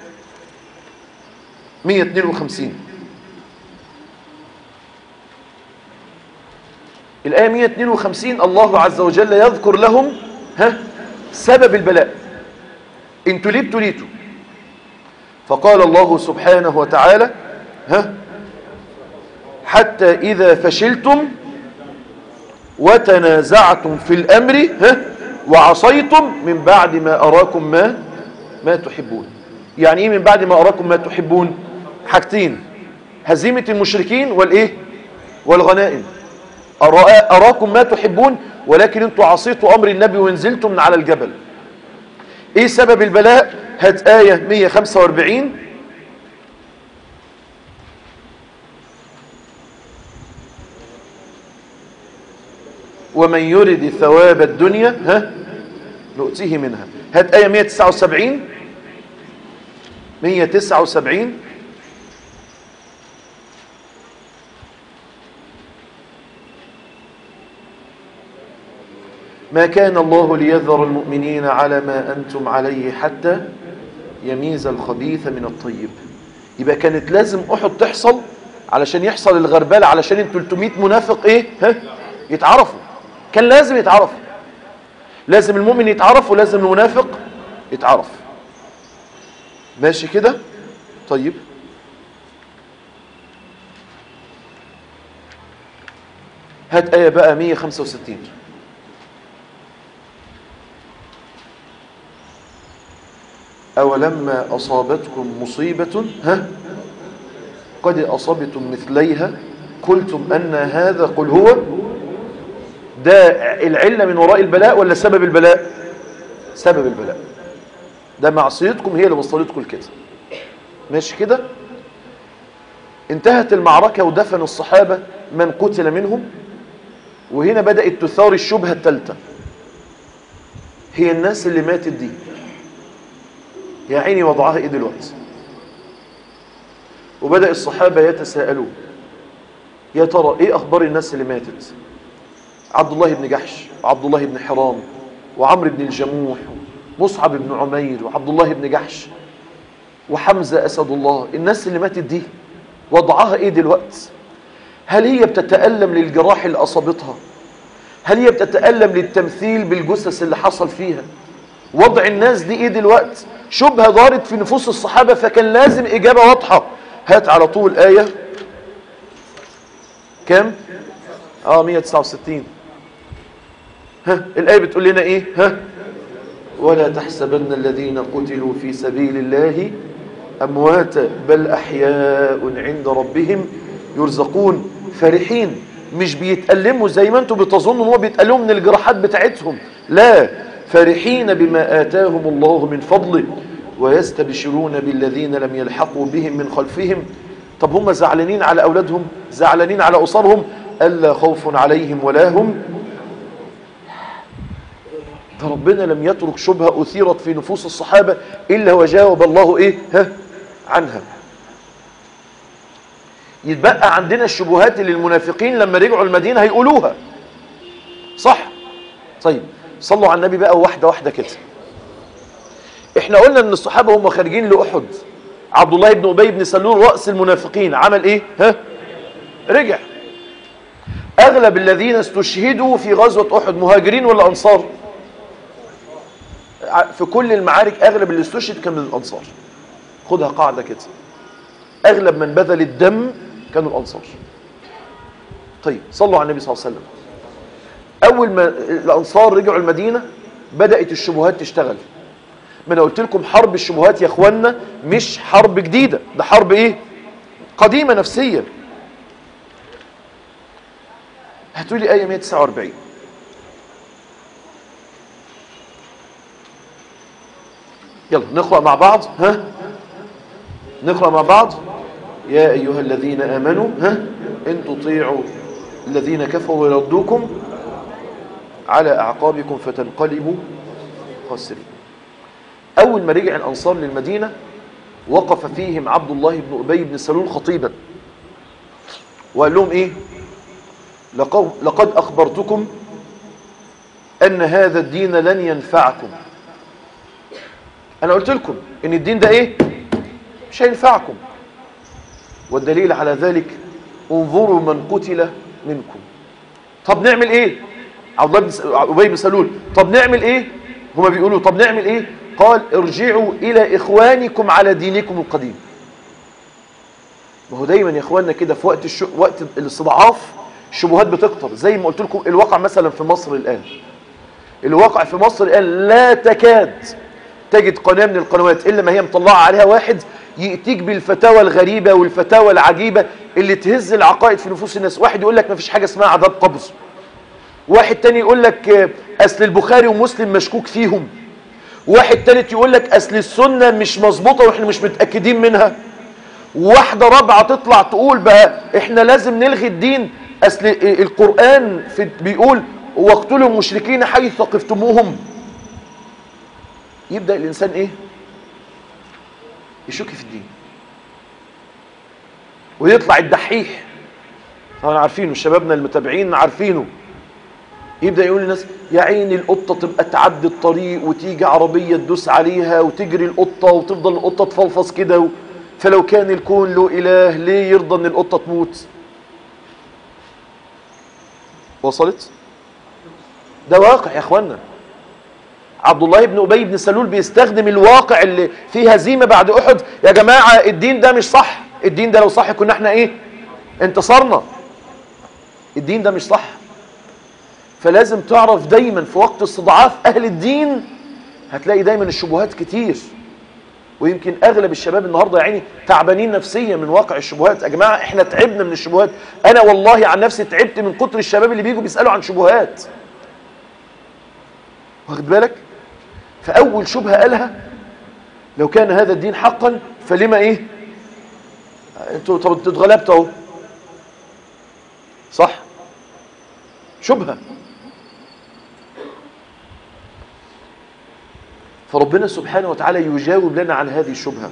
152 الآية 152 الله عز وجل يذكر لهم ها سبب البلاء إن تليب تليتوا فقال الله سبحانه وتعالى ها حتى إذا فشلتم وتنازعتم في الأمر ها وعصيتم من بعد ما أراكم ما ما تحبون يعني إيه من بعد ما أراكم ما تحبون حاجتين هزيمة المشركين والإيه والغنائم أراكم ما تحبون ولكن انتوا عصيتوا أمر النبي ونزلتم من على الجبل ايه سبب البلاء هات آية 145 ومن يرد ثواب الدنيا ها نؤتيه منها هات آية 179 179 ما كان الله ليذر المؤمنين على ما أنتم عليه حتى يميز الخبيث من الطيب يبقى كانت لازم أحد تحصل علشان يحصل الغربال علشان ال 300 منافق ايه ها يتعرفوا كان لازم يتعرفوا لازم المؤمن يتعرف ولازم المنافق يتعرف ماشي كده طيب هات آية بقى 165 أولما أصابتكم مصيبة ها قد أصبتم مثليها قلتم أن هذا قل هو ده العلة من وراء البلاء ولا سبب البلاء سبب البلاء ده معصيتكم هي اللي وصلتكم لكده ماشي كده انتهت المعركة ودفن الصحابة من قتل منهم وهنا بدأت تثار الشبهة الثالثة هي الناس اللي ماتت دي يا عيني وضعها ايه دلوقتي وبدأ الصحابة يتساءلون يا ترى ايه اخبار الناس اللي ماتت عبد الله بن جحش وعبد الله بن حرام وعمرو بن الجموح مصعب بن عمير وعبد الله بن جحش وحمزة أسد الله الناس اللي ماتت دي وضعها ايه دلوقتي هل هي بتتألم للجراح اللي أصابتها هل هي بتتألم للتمثيل بالجثث اللي حصل فيها وضع الناس دي ايه دلوقتي شبهة دارت في نفوس الصحابة فكان لازم إجابة واضحة هات على طول آية كم اه 169 ها الآية بتقول لنا ايه ها ولا تحسبن الذين قتلوا في سبيل الله أمواتا بل أحياء عند ربهم يرزقون فرحين مش بيتألموا زي ما انتم بتظنوا ان هو بيتألموا من الجراحات بتاعتهم لا فرحين بما آتاهم الله من فضله ويستبشرون بالذين لم يلحقوا بهم من خلفهم طب هم زعلانين على أولادهم زعلانين على أسرهم ألا خوف عليهم ولا هم ده ربنا لم يترك شبهة أثيرت في نفوس الصحابة إلا وجاوب الله إيه ها عنها يتبقى عندنا الشبهات اللي المنافقين لما رجعوا المدينة هيقولوها صح طيب صلوا على النبي بقى واحدة واحدة كده احنا قلنا ان الصحابة هم خارجين لأحد عبد الله بن أبي بن سلول رأس المنافقين عمل ايه ها رجع اغلب الذين استشهدوا في غزوة احد مهاجرين ولا انصار في كل المعارك اغلب اللي استشهد كان من الانصار خدها قاعدة كده اغلب من بذل الدم كانوا الانصار طيب صلوا على النبي صلى الله عليه وسلم اول ما الانصار رجعوا المدينة بدأت الشبهات تشتغل ما انا قلت لكم حرب الشبهات يا اخوانا مش حرب جديدة ده حرب ايه قديمة نفسيا هاتوا لي آية 149 يلا نقرأ مع بعض ها نقرأ مع بعض يا أيها الذين آمنوا ها إن تطيعوا الذين كفروا يردوكم على أعقابكم فتنقلبوا خاسرين أول ما رجع الأنصار للمدينة وقف فيهم عبد الله بن أبي بن سلول خطيبا وقال لهم إيه لقد, لقد أخبرتكم أن هذا الدين لن ينفعكم أنا قلت لكم إن الدين ده إيه مش هينفعكم والدليل على ذلك انظروا من قتل منكم طب نعمل ايه عبد الله بن ابي بن سلول طب نعمل ايه هما بيقولوا طب نعمل ايه قال ارجعوا الى اخوانكم على دينكم القديم ما هو دايما يا اخواننا كده في وقت الشو... وقت الاستضعاف الشبهات بتكتر زي ما قلت لكم الواقع مثلا في مصر الان الواقع في مصر الان لا تكاد تجد قناه من القنوات الا ما هي مطلعه عليها واحد يأتيك بالفتاوى الغريبة والفتاوى العجيبة اللي تهز العقائد في نفوس الناس واحد يقول لك ما فيش حاجة اسمها عذاب قبر واحد تاني يقول لك أصل البخاري ومسلم مشكوك فيهم واحد تالت يقول لك أصل السنة مش مظبوطة وإحنا مش متأكدين منها واحدة رابعة تطلع تقول بقى إحنا لازم نلغي الدين أصل القرآن في بيقول واقتلوا المشركين حيث ثقفتموهم يبدأ الإنسان إيه يشك في الدين ويطلع الدحيح طبعا عارفينه شبابنا المتابعين عارفينه يبدا يقول للناس يا عيني القطه تبقى تعدي الطريق وتيجي عربيه تدوس عليها وتجري القطه وتفضل القطه تفلفص كده و... فلو كان الكون له اله ليه يرضى ان القطه تموت وصلت ده واقع يا اخوانا عبد الله بن أبي بن سلول بيستخدم الواقع اللي فيه هزيمة بعد أحد يا جماعة الدين ده مش صح الدين ده لو صح كنا احنا ايه انتصرنا الدين ده مش صح فلازم تعرف دايما في وقت استضعاف أهل الدين هتلاقي دايما الشبهات كتير ويمكن أغلب الشباب النهاردة يا عيني تعبانين نفسيا من واقع الشبهات يا جماعة احنا تعبنا من الشبهات أنا والله عن نفسي تعبت من كتر الشباب اللي بيجوا بيسألوا عن شبهات واخد بالك فأول شبهة قالها لو كان هذا الدين حقا فلما ايه انتوا طب انتوا اتغلبتوا اهو صح شبهة فربنا سبحانه وتعالى يجاوب لنا عن هذه الشبهة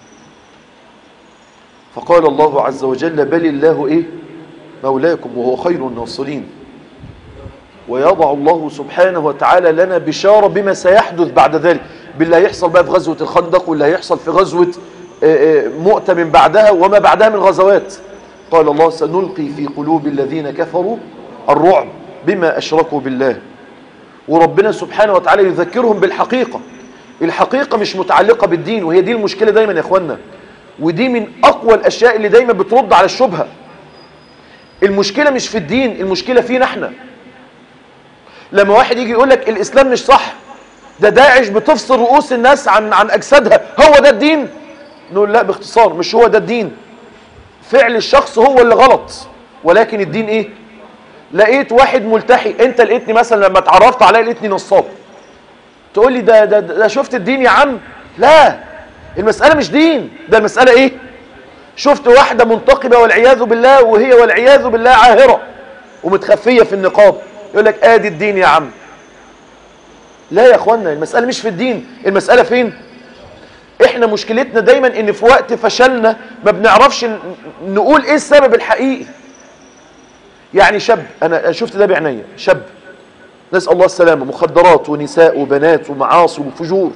فقال الله عز وجل بل الله ايه مولاكم وهو خير الناصرين ويضع الله سبحانه وتعالى لنا بشارة بما سيحدث بعد ذلك بالله يحصل بقى في غزوة الخندق واللي هيحصل في غزوة مؤتة من بعدها وما بعدها من غزوات قال الله سنلقي في قلوب الذين كفروا الرعب بما أشركوا بالله وربنا سبحانه وتعالى يذكرهم بالحقيقة الحقيقة مش متعلقة بالدين وهي دي المشكلة دايما يا اخوانا ودي من أقوى الأشياء اللي دايما بترد على الشبهة المشكلة مش في الدين المشكلة فينا احنا لما واحد يجي يقول لك الإسلام مش صح ده داعش بتفصل رؤوس الناس عن عن أجسادها هو ده الدين نقول لا باختصار مش هو ده الدين فعل الشخص هو اللي غلط ولكن الدين ايه لقيت واحد ملتحي انت لقيتني مثلا لما اتعرفت عليه لقيتني نصاب تقول لي ده, ده ده شفت الدين يا عم لا المسألة مش دين ده المسألة ايه شفت واحدة منتقبة والعياذ بالله وهي والعياذ بالله عاهرة ومتخفية في النقاب يقول لك ادي الدين يا عم لا يا اخوانا المسألة مش في الدين المسألة فين احنا مشكلتنا دايما ان في وقت فشلنا ما بنعرفش نقول ايه السبب الحقيقي يعني شاب انا شفت ده بعينيا شاب نسأل الله السلامة مخدرات ونساء وبنات ومعاصي وفجور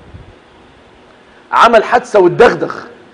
عمل حادثة واتدغدغ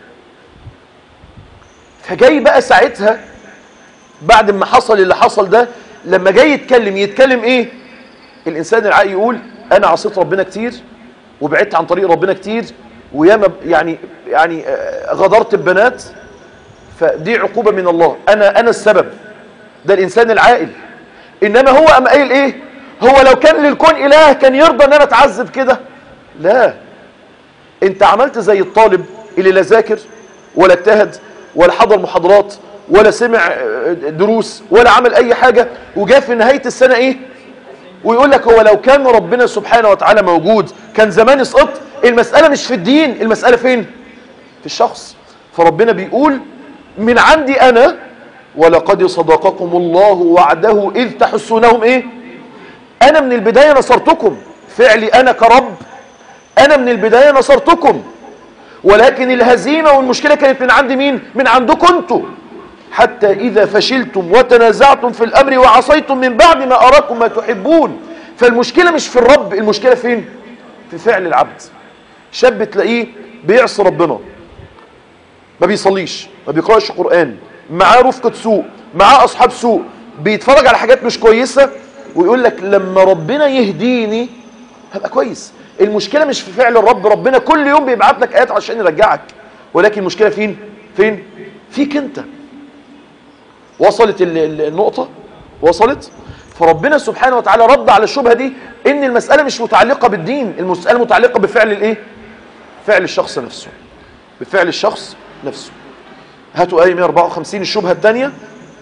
فجاي بقى ساعتها بعد ما حصل اللي حصل ده لما جاي يتكلم يتكلم ايه الانسان العاقل يقول انا عصيت ربنا كتير وبعدت عن طريق ربنا كتير وياما يعني يعني غدرت ببنات فدي عقوبة من الله انا انا السبب ده الانسان العاقل انما هو ام قايل ايه هو لو كان للكون اله كان يرضى ان انا اتعذب كده لا انت عملت زي الطالب اللي لا ذاكر ولا اجتهد ولا حضر محاضرات ولا سمع دروس ولا عمل اي حاجة وجاء في نهاية السنة ايه ويقول لك هو لو كان ربنا سبحانه وتعالى موجود كان زمان سقطت المسألة مش في الدين المسألة فين في الشخص فربنا بيقول من عندي انا ولقد صدقكم الله وعده اذ تحسونهم ايه انا من البداية نصرتكم فعلي انا كرب انا من البداية نصرتكم ولكن الهزيمة والمشكلة كانت من عند مين من عندكم انتوا حتى إذا فشلتم وتنازعتم في الأمر وعصيتم من بعد ما أراكم ما تحبون فالمشكلة مش في الرب المشكلة فين في فعل العبد شاب تلاقيه بيعصي ربنا ما بيصليش ما بيقرأش قرآن معاه رفقة سوء معاه أصحاب سوء بيتفرج على حاجات مش كويسة ويقول لك لما ربنا يهديني هبقى كويس المشكلة مش في فعل الرب ربنا كل يوم بيبعت لك آيات عشان يرجعك ولكن المشكلة فين فين فيك انت وصلت ال- ال- النقطة وصلت فربنا سبحانه وتعالى رد على الشبهة دي ان المسألة مش متعلقة بالدين المسألة متعلقة بفعل الايه فعل الشخص نفسه بفعل الشخص نفسه هاتوا آية 154 الشبهة الثانية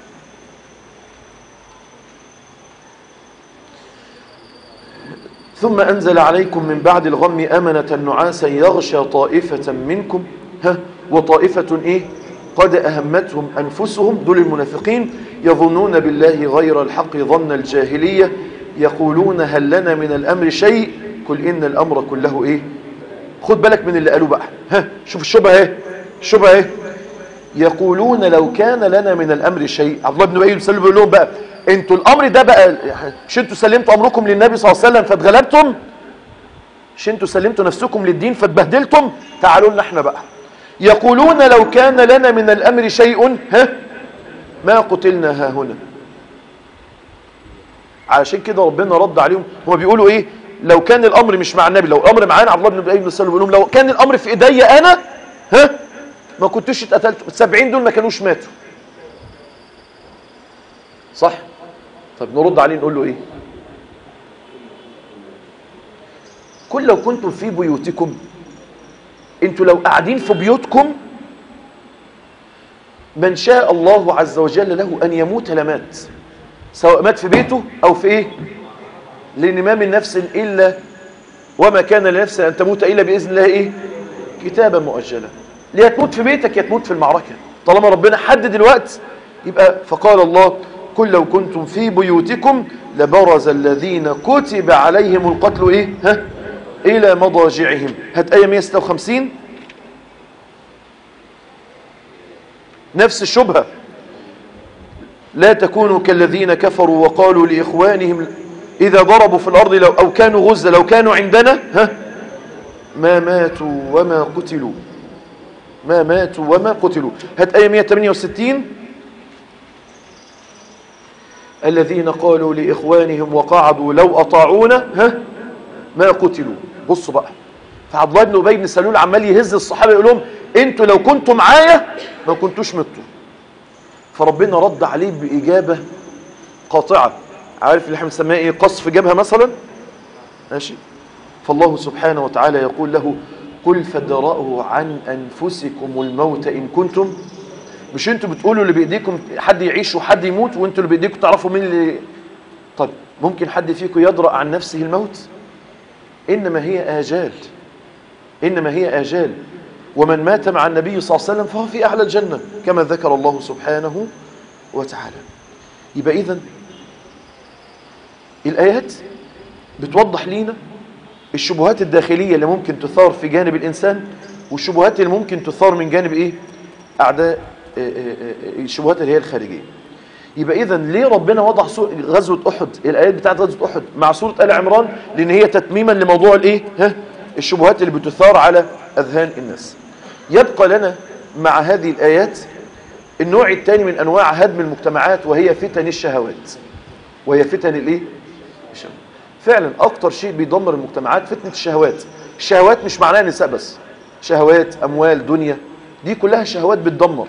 ثم أنزل عليكم من بعد الغم أمنة نعاسا يغشى طائفة منكم ها وطائفة إيه قد أهمتهم أنفسهم دول المنافقين يظنون بالله غير الحق ظن الجاهلية يقولون هل لنا من الأمر شيء قل إن الأمر كله إيه خد بالك من اللي قالوا بقى ها شوف الشبهة ايه الشبهة ايه يقولون لو كان لنا من الامر شيء عبد الله بن ابي بن بيقول لهم بقى انتوا الامر ده بقى مش انتوا سلمتوا امركم للنبي صلى الله عليه وسلم فاتغلبتم مش انتوا سلمتوا نفسكم للدين فاتبهدلتم تعالوا لنا احنا بقى يقولون لو كان لنا من الامر شيء ها ما قتلنا ها هنا علشان كده ربنا رد عليهم هما بيقولوا ايه لو كان الامر مش مع النبي لو الامر معانا عبد الله بن ابي بن سلول بيقول لهم لو كان الامر في ايديا انا ها ما كنتوش اتقتلتوا السبعين دول ما كانوش ماتوا صح طب نرد عليه نقول له ايه كل لو كنتم في بيوتكم انتوا لو قاعدين في بيوتكم من شاء الله عز وجل له ان يموت لمات سواء مات في بيته او في ايه لان ما من نفس الا وما كان لنفس ان تموت الا باذن الله ايه كتابا مؤجلا يا تموت في بيتك يا تموت في المعركه طالما ربنا حدد الوقت يبقى فقال الله قل لو كنتم في بيوتكم لبرز الذين كتب عليهم القتل ايه ها الى مضاجعهم هات ايه 156 نفس الشبهه لا تكونوا كالذين كفروا وقالوا لإخوانهم إذا ضربوا في الأرض لو أو كانوا غزة لو كانوا عندنا ها ما ماتوا وما قتلوا ما ماتوا وما قتلوا هات آية 168 الذين قالوا لإخوانهم وقعدوا لو أطاعونا ها ما قتلوا بصوا بقى فعبد الله بن أبي بن سلول عمال يهز الصحابة يقول لهم انتوا لو كنتوا معايا ما كنتوش متوا فربنا رد عليه بإجابة قاطعة عارف اللي احنا بنسميها ايه قصف جبهة مثلا ماشي فالله سبحانه وتعالى يقول له قل فادرأوا عن أنفسكم الموت إن كنتم مش انتوا بتقولوا اللي بإيديكم حد يعيش وحد يموت وانتوا اللي بإيديكم تعرفوا مين اللي طيب ممكن حد فيكم يدرأ عن نفسه الموت إنما هي آجال إنما هي آجال ومن مات مع النبي صلى الله عليه وسلم فهو في أعلى الجنة كما ذكر الله سبحانه وتعالى يبقى إذن الآيات بتوضح لينا الشبهات الداخلية اللي ممكن تثار في جانب الإنسان والشبهات اللي ممكن تثار من جانب إيه أعداء آه، آه، آه، الشبهات اللي هي الخارجية يبقى إذا ليه ربنا وضع سورة غزوة أحد الآيات بتاعت غزوة أحد مع سورة آل عمران لأن هي تتميما لموضوع الإيه ها الشبهات اللي بتثار على أذهان الناس يبقى لنا مع هذه الآيات النوع الثاني من أنواع هدم المجتمعات وهي فتن الشهوات وهي فتن الإيه الشهوات فعلا أكتر شيء بيدمر المجتمعات فتنة الشهوات الشهوات مش معناها نساء بس شهوات أموال دنيا دي كلها شهوات بتدمر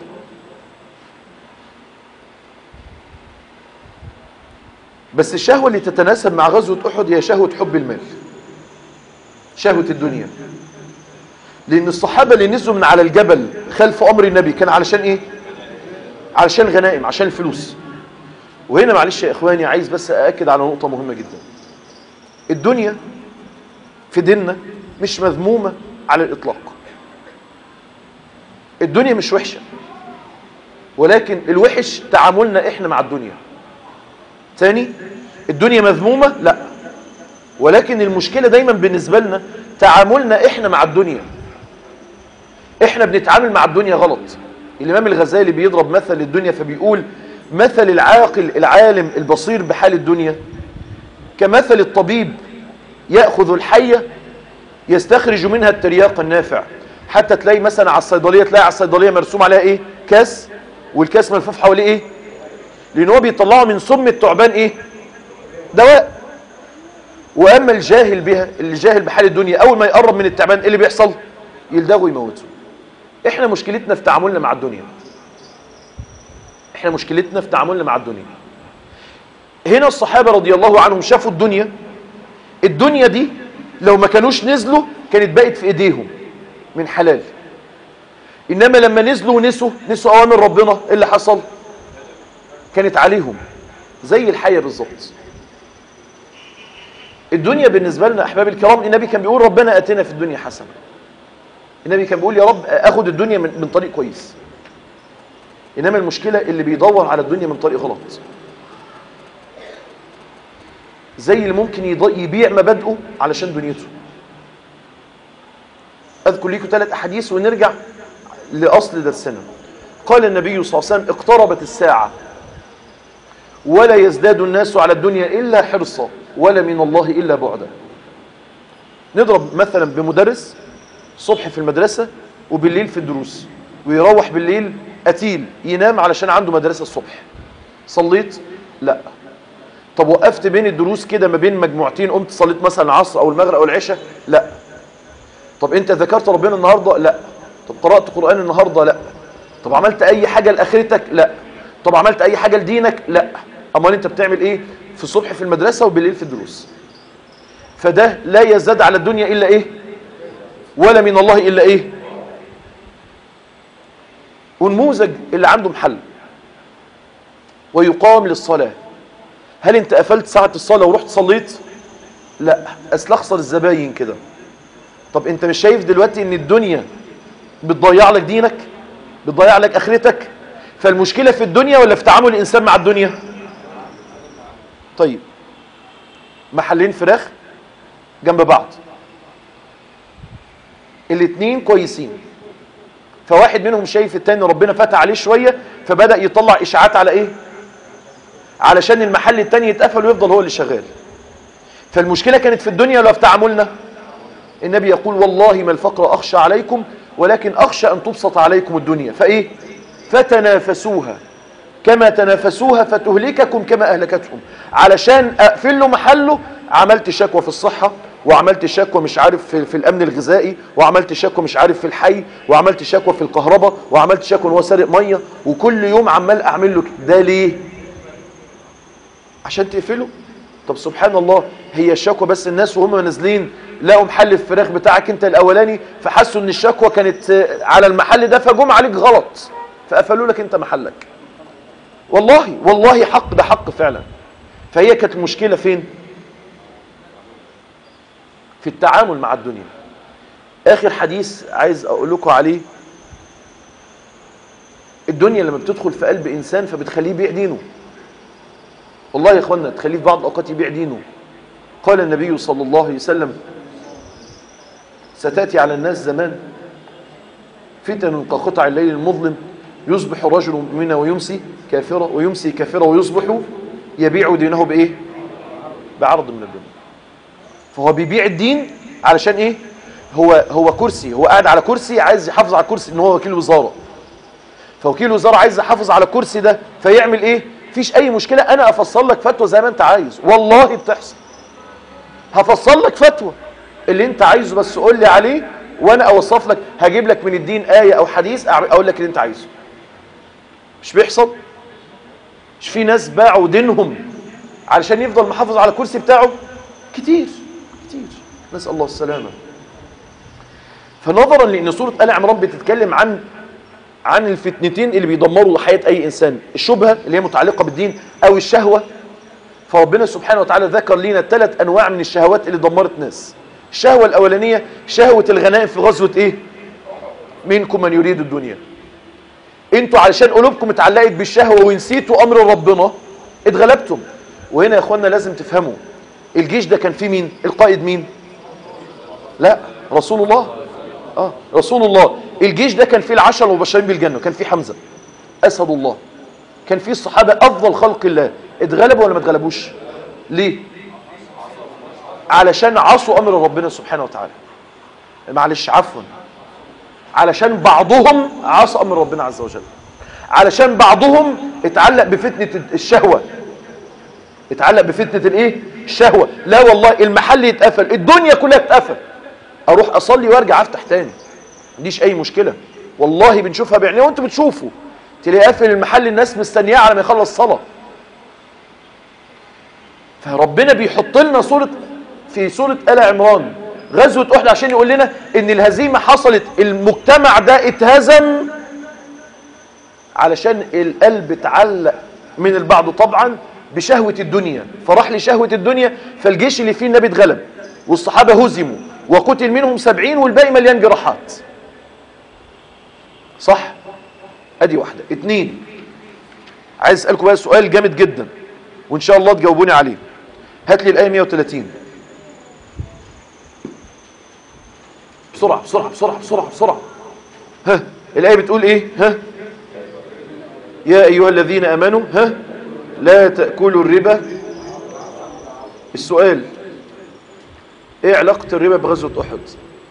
بس الشهوة اللي تتناسب مع غزوة أحد هي شهوة حب المال شهوة الدنيا لأن الصحابة اللي نزلوا من على الجبل خلف أمر النبي كان علشان إيه؟ علشان الغنائم عشان الفلوس وهنا معلش يا إخواني عايز بس أأكد على نقطة مهمة جدا الدنيا في ديننا مش مذمومة على الإطلاق الدنيا مش وحشة ولكن الوحش تعاملنا إحنا مع الدنيا تاني الدنيا مذمومة لا ولكن المشكلة دايما بالنسبة لنا تعاملنا احنا مع الدنيا احنا بنتعامل مع الدنيا غلط الامام الغزالي بيضرب مثل الدنيا فبيقول مثل العاقل العالم البصير بحال الدنيا كمثل الطبيب يأخذ الحية يستخرج منها الترياق النافع حتى تلاقي مثلا على الصيدلية تلاقي على الصيدلية مرسوم عليها ايه كاس والكاس ملفوف حواليه ايه لان هو بيطلعه من سم التعبان ايه دواء واما الجاهل بها الجاهل بحال الدنيا اول ما يقرب من التعبان ايه اللي بيحصل يلدغه ويموته احنا مشكلتنا في تعاملنا مع الدنيا احنا مشكلتنا في تعاملنا مع الدنيا هنا الصحابة رضي الله عنهم شافوا الدنيا الدنيا دي لو ما كانوش نزلوا كانت بقت في ايديهم من حلال انما لما نزلوا ونسوا نسوا اوامر ربنا ايه اللي حصل كانت عليهم زي الحية بالظبط الدنيا بالنسبة لنا احباب الكرام النبي كان بيقول ربنا اتنا في الدنيا حسنة النبي كان بيقول يا رب اخد الدنيا من, من طريق كويس انما المشكلة اللي بيدور على الدنيا من طريق غلط زي اللي ممكن يض- يبيع مبادئه علشان دنيته اذكر لكم ثلاث احاديث ونرجع لاصل درسنا قال النبي صلى الله عليه وسلم اقتربت الساعة ولا يزداد الناس على الدنيا إلا حرصا ولا من الله إلا بعدا نضرب مثلا بمدرس صبح في المدرسة وبالليل في الدروس ويروح بالليل أتيل ينام علشان عنده مدرسة الصبح صليت لا طب وقفت بين الدروس كده ما بين مجموعتين قمت صليت مثلا العصر او المغرب او العشاء لا طب انت ذكرت ربنا النهارده لا طب قرأت قرآن النهارده لا طب عملت اي حاجة لاخرتك لا طب عملت اي حاجة لدينك لا امال انت بتعمل ايه في الصبح في المدرسة وبالليل في الدروس فده لا يزداد على الدنيا الا ايه ولا من الله الا ايه والنموذج اللي عنده محل ويقام للصلاة هل انت قفلت ساعة الصلاة ورحت صليت لا اصل اخسر الزباين كده طب انت مش شايف دلوقتي ان الدنيا بتضيع لك دينك بتضيع لك اخرتك فالمشكلة في الدنيا ولا في تعامل الانسان مع الدنيا طيب محلين فراخ جنب بعض الاتنين كويسين فواحد منهم شايف التاني ربنا فتح عليه شوية فبدأ يطلع اشاعات على ايه علشان المحل التاني يتقفل ويفضل هو اللي شغال فالمشكلة كانت في الدنيا ولا في تعاملنا النبي يقول والله ما الفقر أخشى عليكم ولكن أخشى أن تبسط عليكم الدنيا فإيه فتنافسوها كما تنافسوها فتهلككم كما أهلكتهم علشان أقفل له محله عملت شكوى في الصحة وعملت شكوى مش عارف في, في الأمن الغذائي وعملت شكوى مش عارف في الحي وعملت شكوى في الكهرباء وعملت شكوى ان هو سارق مية وكل يوم عمال أعمل له كده. ده ليه عشان تقفله طب سبحان الله هي الشكوى بس الناس وهم نازلين لقوا محل الفراخ بتاعك انت الاولاني فحسوا ان الشكوى كانت على المحل ده فجم عليك غلط فقفلوا لك انت محلك والله والله حق ده حق فعلا فهي كانت المشكلة فين في التعامل مع الدنيا اخر حديث عايز اقول لكم عليه الدنيا لما بتدخل في قلب انسان فبتخليه يبيع دينه والله يا اخوانا تخليه في بعض الاوقات يبيع دينه قال النبي صلى الله عليه وسلم ستاتي على الناس زمان فتن كقطع الليل المظلم يصبح رجل منا ويمسي كافرا ويمسي كافرا ويصبح يبيع دينه بايه بعرض من الدنيا فهو بيبيع الدين علشان ايه هو هو كرسي هو قاعد على كرسي عايز يحافظ على الكرسي ان هو وكيل وزاره فوكيل وزاره عايز يحافظ على الكرسي ده فيعمل ايه مفيش اي مشكله انا افصل لك فتوى زي ما انت عايز والله بتحصل هفصل لك فتوى اللي انت عايزه بس قول لي عليه وانا اوصف لك هجيب لك من الدين ايه او حديث اقول لك اللي انت عايزه مش بيحصل مش في ناس باعوا دينهم علشان يفضل محافظ على الكرسي بتاعه كتير كتير نسال الله السلامه فنظرا لان سوره ال عمران بتتكلم عن عن الفتنتين اللي بيدمروا حياه اي انسان الشبهه اللي هي متعلقه بالدين او الشهوه فربنا سبحانه وتعالى ذكر لنا ثلاث انواع من الشهوات اللي دمرت ناس الشهوه الاولانيه شهوه الغنائم في غزوه ايه منكم من يريد الدنيا انتوا علشان قلوبكم اتعلقت بالشهوه ونسيتوا امر ربنا اتغلبتم وهنا يا اخوانا لازم تفهموا الجيش ده كان فيه مين القائد مين لا رسول الله اه رسول الله الجيش ده كان فيه العشرة المبشرين بالجنة كان فيه حمزة أسد الله كان فيه الصحابة أفضل خلق الله اتغلبوا ولا ما اتغلبوش ليه علشان عصوا أمر ربنا سبحانه وتعالى معلش عفوا علشان بعضهم عصى أمر ربنا عز وجل علشان بعضهم اتعلق بفتنة الشهوة اتعلق بفتنة الايه الشهوة لا والله المحل يتقفل الدنيا كلها تتقفل اروح اصلي وارجع افتح تاني مديش اي مشكلة والله بنشوفها بعينيه وانتوا بتشوفوا تلاقي قافل المحل الناس مستنياه على ما يخلص صلاة فربنا بيحط لنا صورة في سورة آل عمران غزوة أحد عشان يقول لنا ان الهزيمة حصلت المجتمع ده اتهزم علشان القلب اتعلق من البعض طبعا بشهوة الدنيا فراح لشهوة الدنيا فالجيش اللي فيه النبي اتغلب والصحابة هزموا وقتل منهم سبعين والباقي مليان جراحات صح ادي واحدة اتنين عايز اسألكم بقى سؤال جامد جدا وان شاء الله تجاوبوني عليه هات لي الآية 130 بسرعة بسرعة بسرعة بسرعة بسرعة ها الآية بتقول ايه ها يا أيها الذين أمنوا ها لا تأكلوا الربا السؤال ايه علاقة الربا بغزوة أحد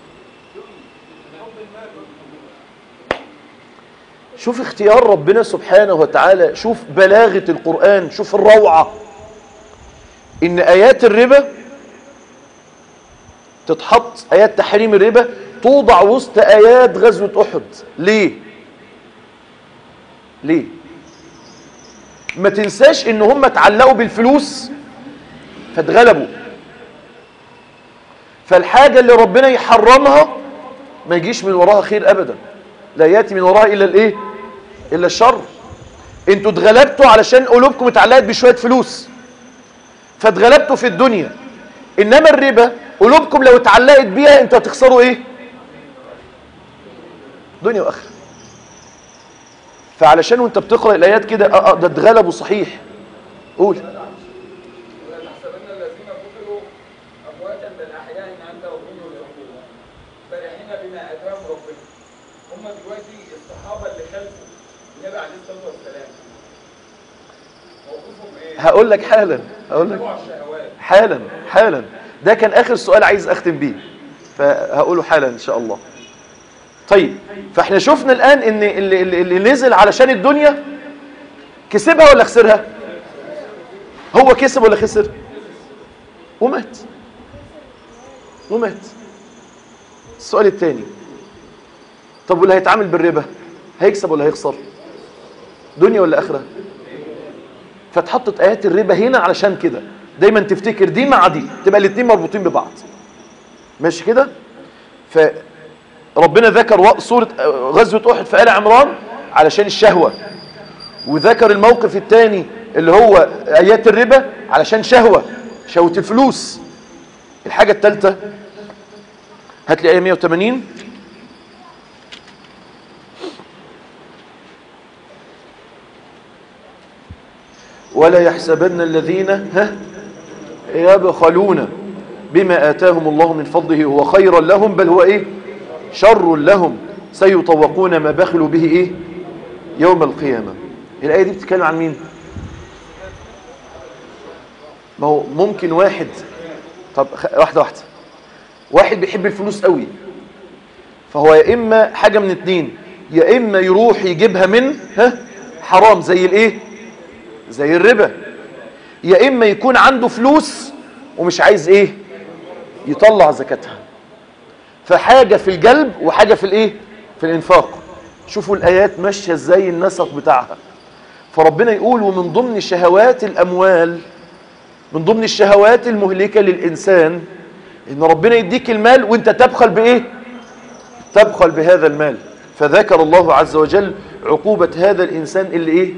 شوف اختيار ربنا سبحانه وتعالى شوف بلاغة القرآن شوف الروعة ان آيات الربا تتحط آيات تحريم الربا توضع وسط آيات غزوة أحد ليه ليه ما تنساش ان هم اتعلقوا بالفلوس فاتغلبوا فالحاجة اللي ربنا يحرمها ما يجيش من وراها خير ابدا لا ياتي من وراها الا الايه الا الشر انتوا اتغلبتوا علشان قلوبكم اتعلقت بشوية فلوس فاتغلبتوا في الدنيا انما الربا قلوبكم لو اتعلقت بيها انتوا هتخسروا ايه دنيا واخره فعلشان وانت بتقرأ الآيات كده اه اه ده اتغلبوا صحيح قول تحسبن الذين قتلوا امواتا بل احياء عند ربهم يرزقون فرحين بما اتاهم ربنا هم دلوقتي الصحابه اللي خلفوا النبي عليه الصلاه والسلام موقفهم ايه؟ هقول لك حالا هقول لك اتبعوا الشهوات حالا حالا ده كان آخر سؤال عايز أختم بيه فهقوله حالا إن شاء الله طيب فاحنا شفنا الآن ان اللي, اللي اللي نزل علشان الدنيا كسبها ولا خسرها هو كسب ولا خسر ومات ومات السؤال الثاني طب واللي هيتعامل بالربا هيكسب ولا هيخسر دنيا ولا آخرة فاتحطت آيات الربا هنا علشان كده دايما تفتكر دي مع دي تبقى الاتنين مربوطين ببعض ماشي كده فربنا ذكر و- سورة غزوة أحد في آل عمران علشان الشهوة وذكر الموقف الثاني اللي هو آيات الربا علشان شهوة شهوة الفلوس الحاجة الثالثة هات لي آية 180 ولا يحسبن الذين ها يبخلون بما آتاهم الله من فضله هو خيرا لهم بل هو إيه شر لهم سيطوقون ما بخلوا به إيه يوم القيامة الآية دي بتتكلم عن مين ما هو ممكن واحد طب خ- واحدة واحدة واحد بيحب الفلوس قوي فهو يا إما حاجة من اتنين يا إما يروح يجيبها من ها حرام زي الإيه زي الربا يا إما يكون عنده فلوس ومش عايز إيه يطلع زكاتها فحاجة في الجلب وحاجة في الإيه في الإنفاق شوفوا الآيات ماشية إزاي النسق بتاعها فربنا يقول ومن ضمن شهوات الأموال من ضمن الشهوات المهلكة للإنسان إن ربنا يديك المال وإنت تبخل بإيه تبخل بهذا المال فذكر الله عز وجل عقوبة هذا الإنسان اللي إيه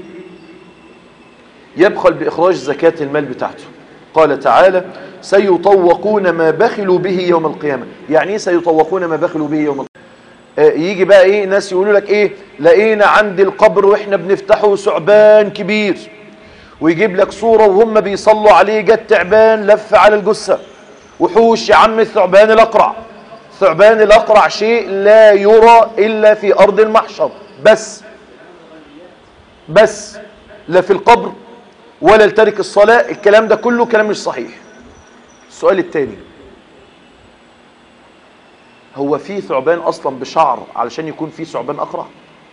يبخل بإخراج زكاة المال بتاعته قال تعالى سيطوقون ما بخلوا به يوم القيامة يعني ايه سيطوقون ما بخلوا به يوم القيامة آه، يجي بقى ايه ناس يقولوا لك ايه لقينا عند القبر واحنا بنفتحه ثعبان كبير ويجيب لك صورة وهم بيصلوا عليه جت تعبان لف على الجثة وحوش يا عم الثعبان الأقرع الثعبان الأقرع شيء لا يرى إلا في أرض المحشر بس بس لا في القبر ولا لترك الصلاة الكلام ده كله كلام مش صحيح السؤال الثاني هو في ثعبان أصلا بشعر علشان يكون في ثعبان أقرع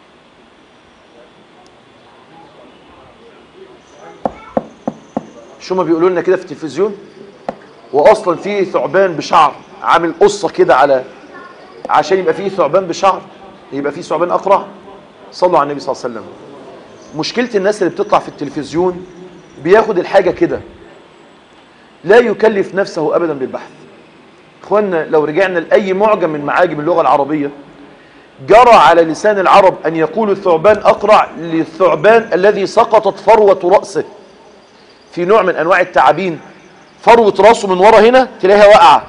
شو ما بيقولوا لنا كده في التلفزيون واصلا في ثعبان بشعر عامل قصه كده على عشان يبقى فيه ثعبان بشعر يبقى فيه ثعبان اقرع صلوا على النبي صلى الله عليه وسلم مشكله الناس اللي بتطلع في التلفزيون بياخد الحاجه كده لا يكلف نفسه ابدا بالبحث اخوانا لو رجعنا لاي معجم من معاجم اللغه العربيه جرى على لسان العرب ان يقول الثعبان اقرع للثعبان الذي سقطت فروه راسه في نوع من انواع التعابين فروه راسه من ورا هنا تلاقيها واقعه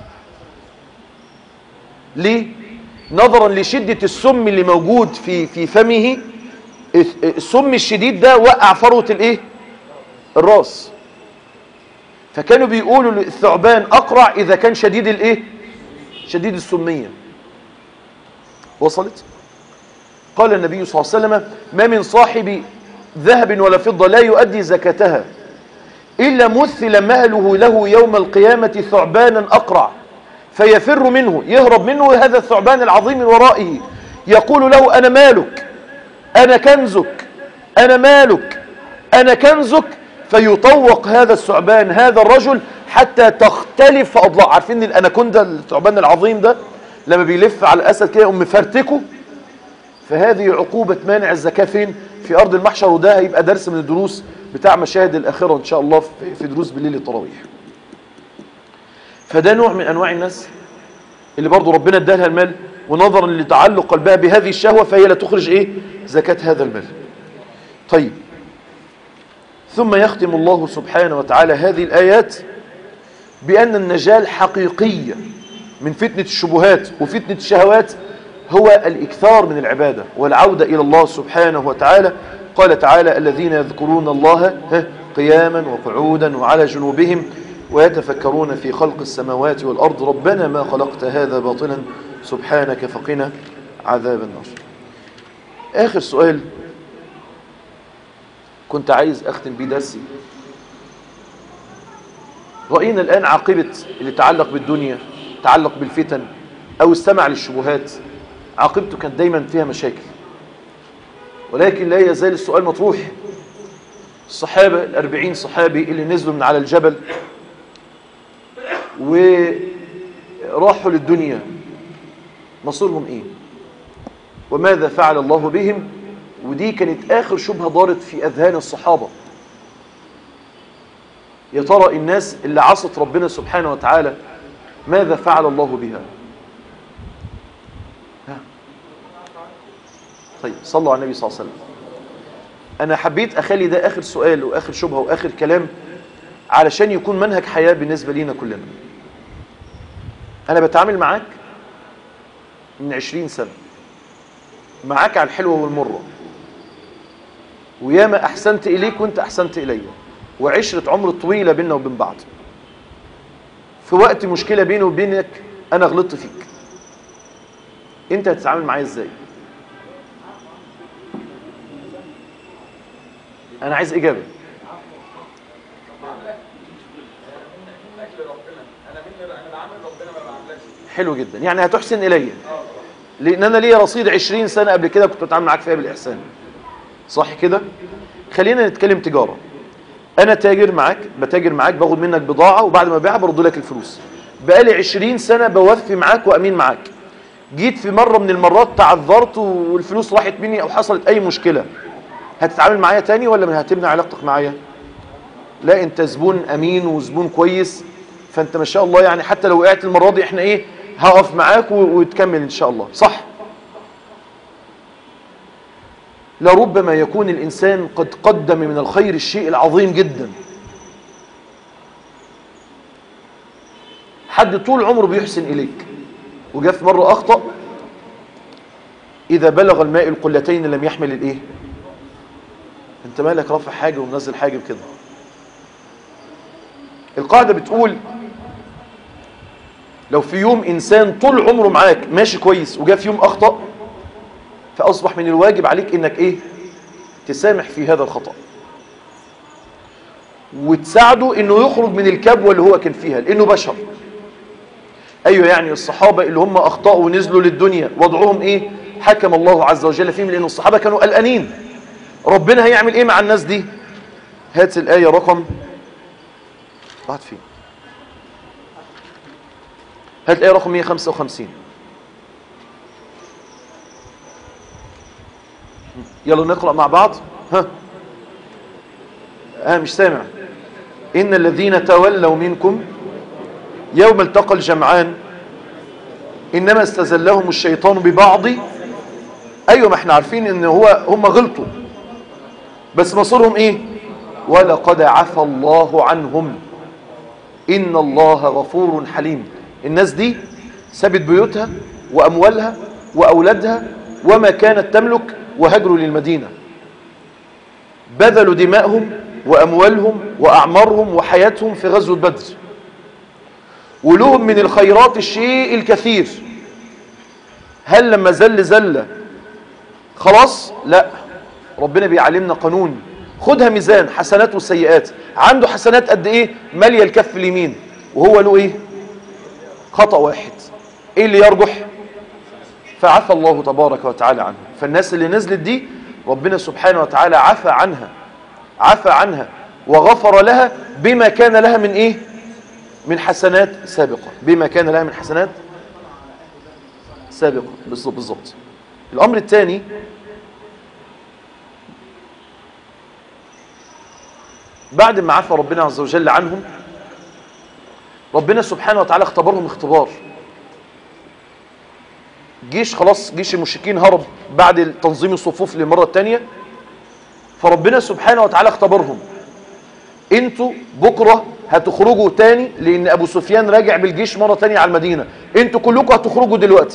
ليه نظرا لشده السم اللي موجود في في فمه السم الشديد ده وقع فروه الايه الراس فكانوا بيقولوا الثعبان اقرع اذا كان شديد الايه شديد السميه وصلت قال النبي صلى الله عليه وسلم ما من صاحب ذهب ولا فضه لا يؤدي زكاتها إلا مثل ماله له يوم القيامة ثعبانا أقرع فيفر منه يهرب منه هذا الثعبان العظيم من ورائه يقول له أنا مالك أنا كنزك أنا مالك أنا كنزك فيطوق هذا الثعبان هذا الرجل حتى تختلف أضلاع عارفين الأناكوندا الثعبان العظيم ده لما بيلف على الأسد كده يقوم مفرتكه فهذه عقوبة مانع الزكاة فين في أرض المحشر وده هيبقى درس من الدروس بتاع مشاهد الآخرة إن شاء الله في دروس بالليل التراويح فده نوع من أنواع الناس اللي برضو ربنا ادالها المال ونظرا لتعلق قلبها بهذه الشهوة فهي لا تخرج إيه زكاة هذا المال طيب ثم يختم الله سبحانه وتعالى هذه الآيات بأن النجاة الحقيقية من فتنة الشبهات وفتنة الشهوات هو الإكثار من العبادة والعودة إلى الله سبحانه وتعالى قال تعالى الذين يذكرون الله قياما وقعودا وعلى جنوبهم ويتفكرون في خلق السماوات والأرض ربنا ما خلقت هذا باطلا سبحانك فقنا عذاب النار آخر سؤال كنت عايز أختم بيه درسي رأينا الآن عاقبة اللي تعلق بالدنيا تعلق بالفتن أو استمع للشبهات عاقبته كانت دايما فيها مشاكل ولكن لا يزال السؤال مطروح الصحابة الأربعين صحابي اللي نزلوا من على الجبل وراحوا للدنيا مصيرهم ايه وماذا فعل الله بهم ودي كانت آخر شبهة دارت في أذهان الصحابة يا ترى الناس اللي عصت ربنا سبحانه وتعالى ماذا فعل الله بها ها. طيب صلوا على النبي صلى الله عليه وسلم أنا حبيت أخلي ده آخر سؤال وآخر شبهة وآخر كلام علشان يكون منهج حياة بالنسبة لينا كلنا أنا بتعامل معاك من عشرين سنة معاك على الحلوة والمرة وياما أحسنت إليك وأنت أحسنت إلي وعشرة عمر طويلة بيننا وبين بعض في وقت مشكلة بيني وبينك أنا غلطت فيك أنت هتتعامل معايا إزاي أنا عايز إجابة منك لربنا انا مني انا بعامل ربنا ما بعملكش حلو جدا يعني هتحسن إلي لأن أنا ليا رصيد عشرين سنة قبل كده كنت بتعامل معاك فيها بالإحسان صح كده خلينا نتكلم تجارة أنا تاجر معاك بتاجر معاك باخد منك بضاعة وبعد ما أبيعها برد لك الفلوس بقالي عشرين سنة بوفي معاك وأمين معاك جيت في مرة من المرات تعذرت والفلوس راحت مني أو حصلت أي مشكلة هتتعامل معايا تاني ولا من هتبني علاقتك معايا لا انت زبون امين وزبون كويس فانت ما شاء الله يعني حتى لو وقعت المره دي احنا ايه هقف معاك و- وتكمل ان شاء الله صح لربما يكون الانسان قد قدم من الخير الشيء العظيم جدا حد طول عمره بيحسن اليك وجاء في مره اخطا اذا بلغ الماء القلتين لم يحمل الايه انت مالك رافع حاجه ومنزل حاجه كده القاعدة بتقول لو في يوم انسان طول عمره معاك ماشي كويس وجاء في يوم اخطأ فاصبح من الواجب عليك انك ايه تسامح في هذا الخطأ وتساعده انه يخرج من الكبوة اللي هو كان فيها لانه بشر ايوه يعني الصحابة اللي هم اخطأوا ونزلوا للدنيا وضعهم ايه حكم الله عز وجل فيهم لان الصحابة كانوا قلقانين ربنا هيعمل ايه مع الناس دي هات الآية رقم بعد فين هات الآية رقم 155 يلا نقرأ مع بعض ها ها مش سامع إن الذين تولوا منكم يوم التقى الجمعان إنما استزلهم الشيطان ببعض أيوة ما احنا عارفين إن هو هم غلطوا بس مصيرهم إيه ولقد عفى الله عنهم إن الله غفور حليم الناس دي سابت بيوتها وأموالها وأولادها وما كانت تملك وهجروا للمدينة بذلوا دماءهم وأموالهم وأعمارهم وحياتهم في غزوة بدر ولهم من الخيرات الشيء الكثير هل لما زل زلة خلاص لا ربنا بيعلمنا قانون خدها ميزان حسنات وسيئات عنده حسنات قد ايه ماليه الكف اليمين وهو له ايه خطأ واحد ايه اللي يرجح فعفى الله تبارك وتعالى عنه فالناس اللي نزلت دي ربنا سبحانه وتعالى عفى عنها عفى عنها وغفر لها بما كان لها من ايه من حسنات سابقة بما كان لها من حسنات سابقة بالظبط بالظبط الامر الثاني بعد ما عفى ربنا عز وجل عنهم ربنا سبحانه وتعالى اختبرهم اختبار جيش خلاص جيش المشركين هرب بعد تنظيم الصفوف للمرة الثانية فربنا سبحانه وتعالى اختبرهم انتوا بكرة هتخرجوا تاني لان ابو سفيان راجع بالجيش مرة تانية على المدينة انتوا كلكم هتخرجوا دلوقتي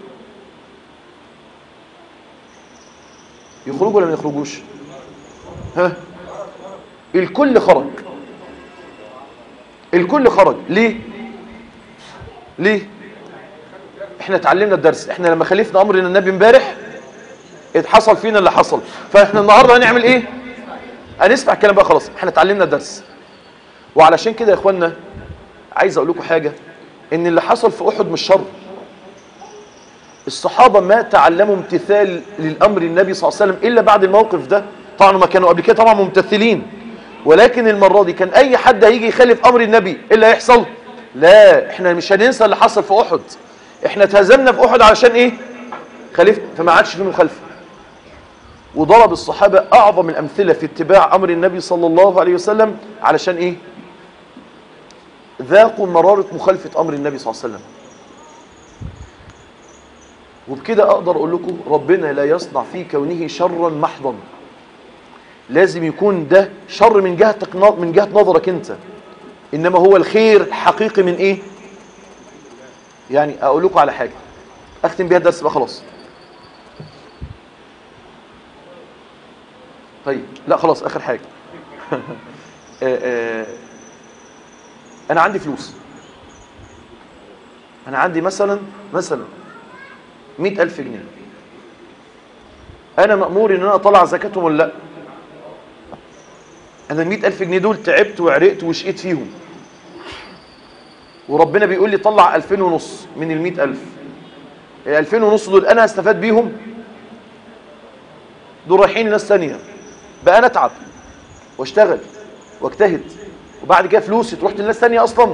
يخرجوا ولا ما يخرجوش ها الكل خرج الكل خرج ليه ليه احنا اتعلمنا الدرس احنا لما خلفنا امرنا النبي امبارح اتحصل فينا اللي حصل فاحنا النهارده هنعمل ايه هنسمع الكلام بقى خلاص احنا اتعلمنا الدرس وعلشان كده يا اخوانا عايز اقول لكم حاجه ان اللي حصل في احد مش شر الصحابه ما تعلموا امتثال للامر النبي صلى الله عليه وسلم الا بعد الموقف ده طبعا ما كانوا قبل كده طبعا ممتثلين ولكن المرة دي كان اي حد هيجي يخالف امر النبي ايه اللي هيحصل لا احنا مش هننسى اللي حصل في احد احنا اتهزمنا في احد علشان ايه خالفت فما عادش في مخالفه وضرب الصحابة اعظم الامثلة في اتباع امر النبي صلى الله عليه وسلم علشان ايه ذاقوا مرارة مخالفة امر النبي صلى الله عليه وسلم وبكده اقدر اقول لكم ربنا لا يصنع في كونه شرا محضا لازم يكون ده شر من جهتك من جهة نظرك انت انما هو الخير الحقيقي من ايه يعني اقول لكم على حاجة اختم بيها الدرس بقى خلاص طيب لا خلاص اخر حاجة آآ آآ انا عندي فلوس انا عندي مثلا مثلا مئة الف جنيه انا مأمور ان انا اطلع زكاتهم ولا لا انا المئة الف جنيه دول تعبت وعرقت وشقيت فيهم وربنا بيقول لي طلع الفين ونص من المئة الف الالفين ونص دول انا هستفاد بيهم دول رايحين لناس ثانيه بقى انا اتعب واشتغل واجتهد وبعد كده فلوسي تروح لناس ثانيه اصلا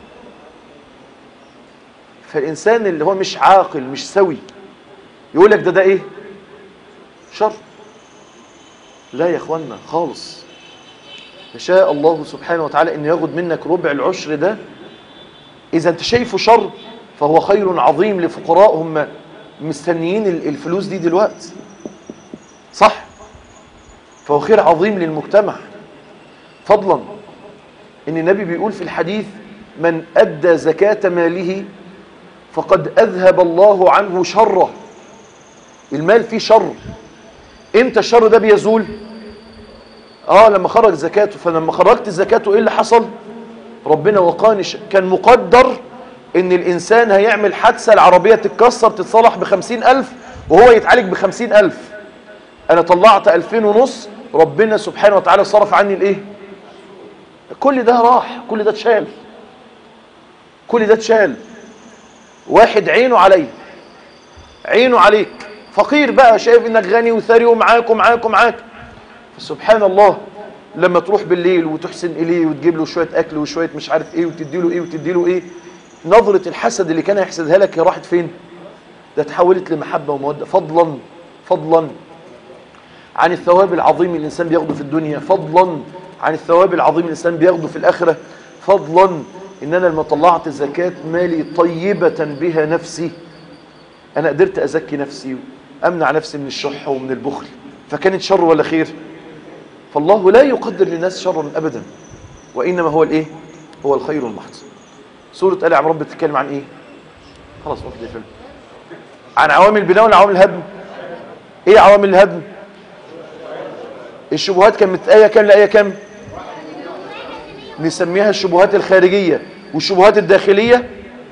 فالانسان اللي هو مش عاقل مش سوي يقول لك ده ده ايه شر لا يا اخوانا خالص يشاء الله سبحانه وتعالى ان ياخد منك ربع العشر ده اذا انت شايفه شر فهو خير عظيم لفقراء هم مستنيين الفلوس دي دلوقتي صح فهو خير عظيم للمجتمع فضلا ان النبي بيقول في الحديث من ادى زكاة ماله فقد اذهب الله عنه شره المال فيه شر امتى الشر ده بيزول اه لما خرج زكاته فلما خرجت زكاته ايه اللي حصل ربنا وقاني كان مقدر ان الانسان هيعمل حادثة العربية تتكسر تتصلح بخمسين الف وهو يتعالج بخمسين الف انا طلعت الفين ونص ربنا سبحانه وتعالى صرف عني الايه كل ده راح كل ده اتشال كل ده اتشال واحد عينه عليه عينه عليك فقير بقى شايف انك غني وثري ومعاك ومعاك ومعاك سبحان الله لما تروح بالليل وتحسن اليه وتجيب له شويه اكل وشويه مش عارف ايه وتدي له ايه وتدي له ايه نظره الحسد اللي كان هيحسدها لك هي راحت فين ده اتحولت لمحبه وموده فضلا فضلا عن الثواب العظيم اللي الانسان بياخده في الدنيا فضلا عن الثواب العظيم اللي الانسان بياخده في الاخره فضلا ان انا لما طلعت زكاه مالي طيبه بها نفسي انا قدرت ازكي نفسي امنع نفسي من الشح ومن البخل فكانت شر ولا خير فالله لا يقدر للناس شرا ابدا وانما هو الايه هو الخير المحض سوره ال عمران بتتكلم عن ايه خلاص وقت الفيلم عن عوامل البناء ولا عوامل الهدم ايه عوامل الهدم الشبهات كانت ايه كام لايه كام نسميها الشبهات الخارجيه والشبهات الداخليه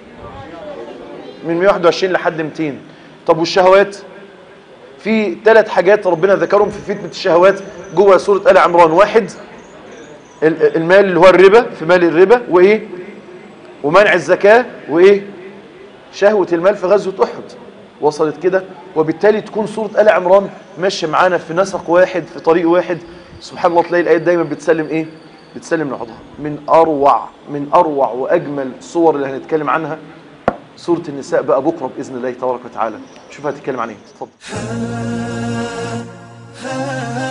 من 121 لحد 200 طب والشهوات في ثلاث حاجات ربنا ذكرهم في فتنة الشهوات جوه سورة آل عمران واحد ال- المال اللي هو الربا في مال الربا وايه ومنع الزكاة وايه شهوة المال في غزوة أحد وصلت كده وبالتالي تكون سورة آل عمران ماشية معانا في نسق واحد في طريق واحد سبحان الله تلاقي الآيات دايما بتسلم ايه بتسلم لبعضها من أروع من أروع وأجمل الصور اللي هنتكلم عنها سورة النساء بقى بكرة بإذن الله تبارك وتعالى شوف هتتكلم عن ايه اتفضل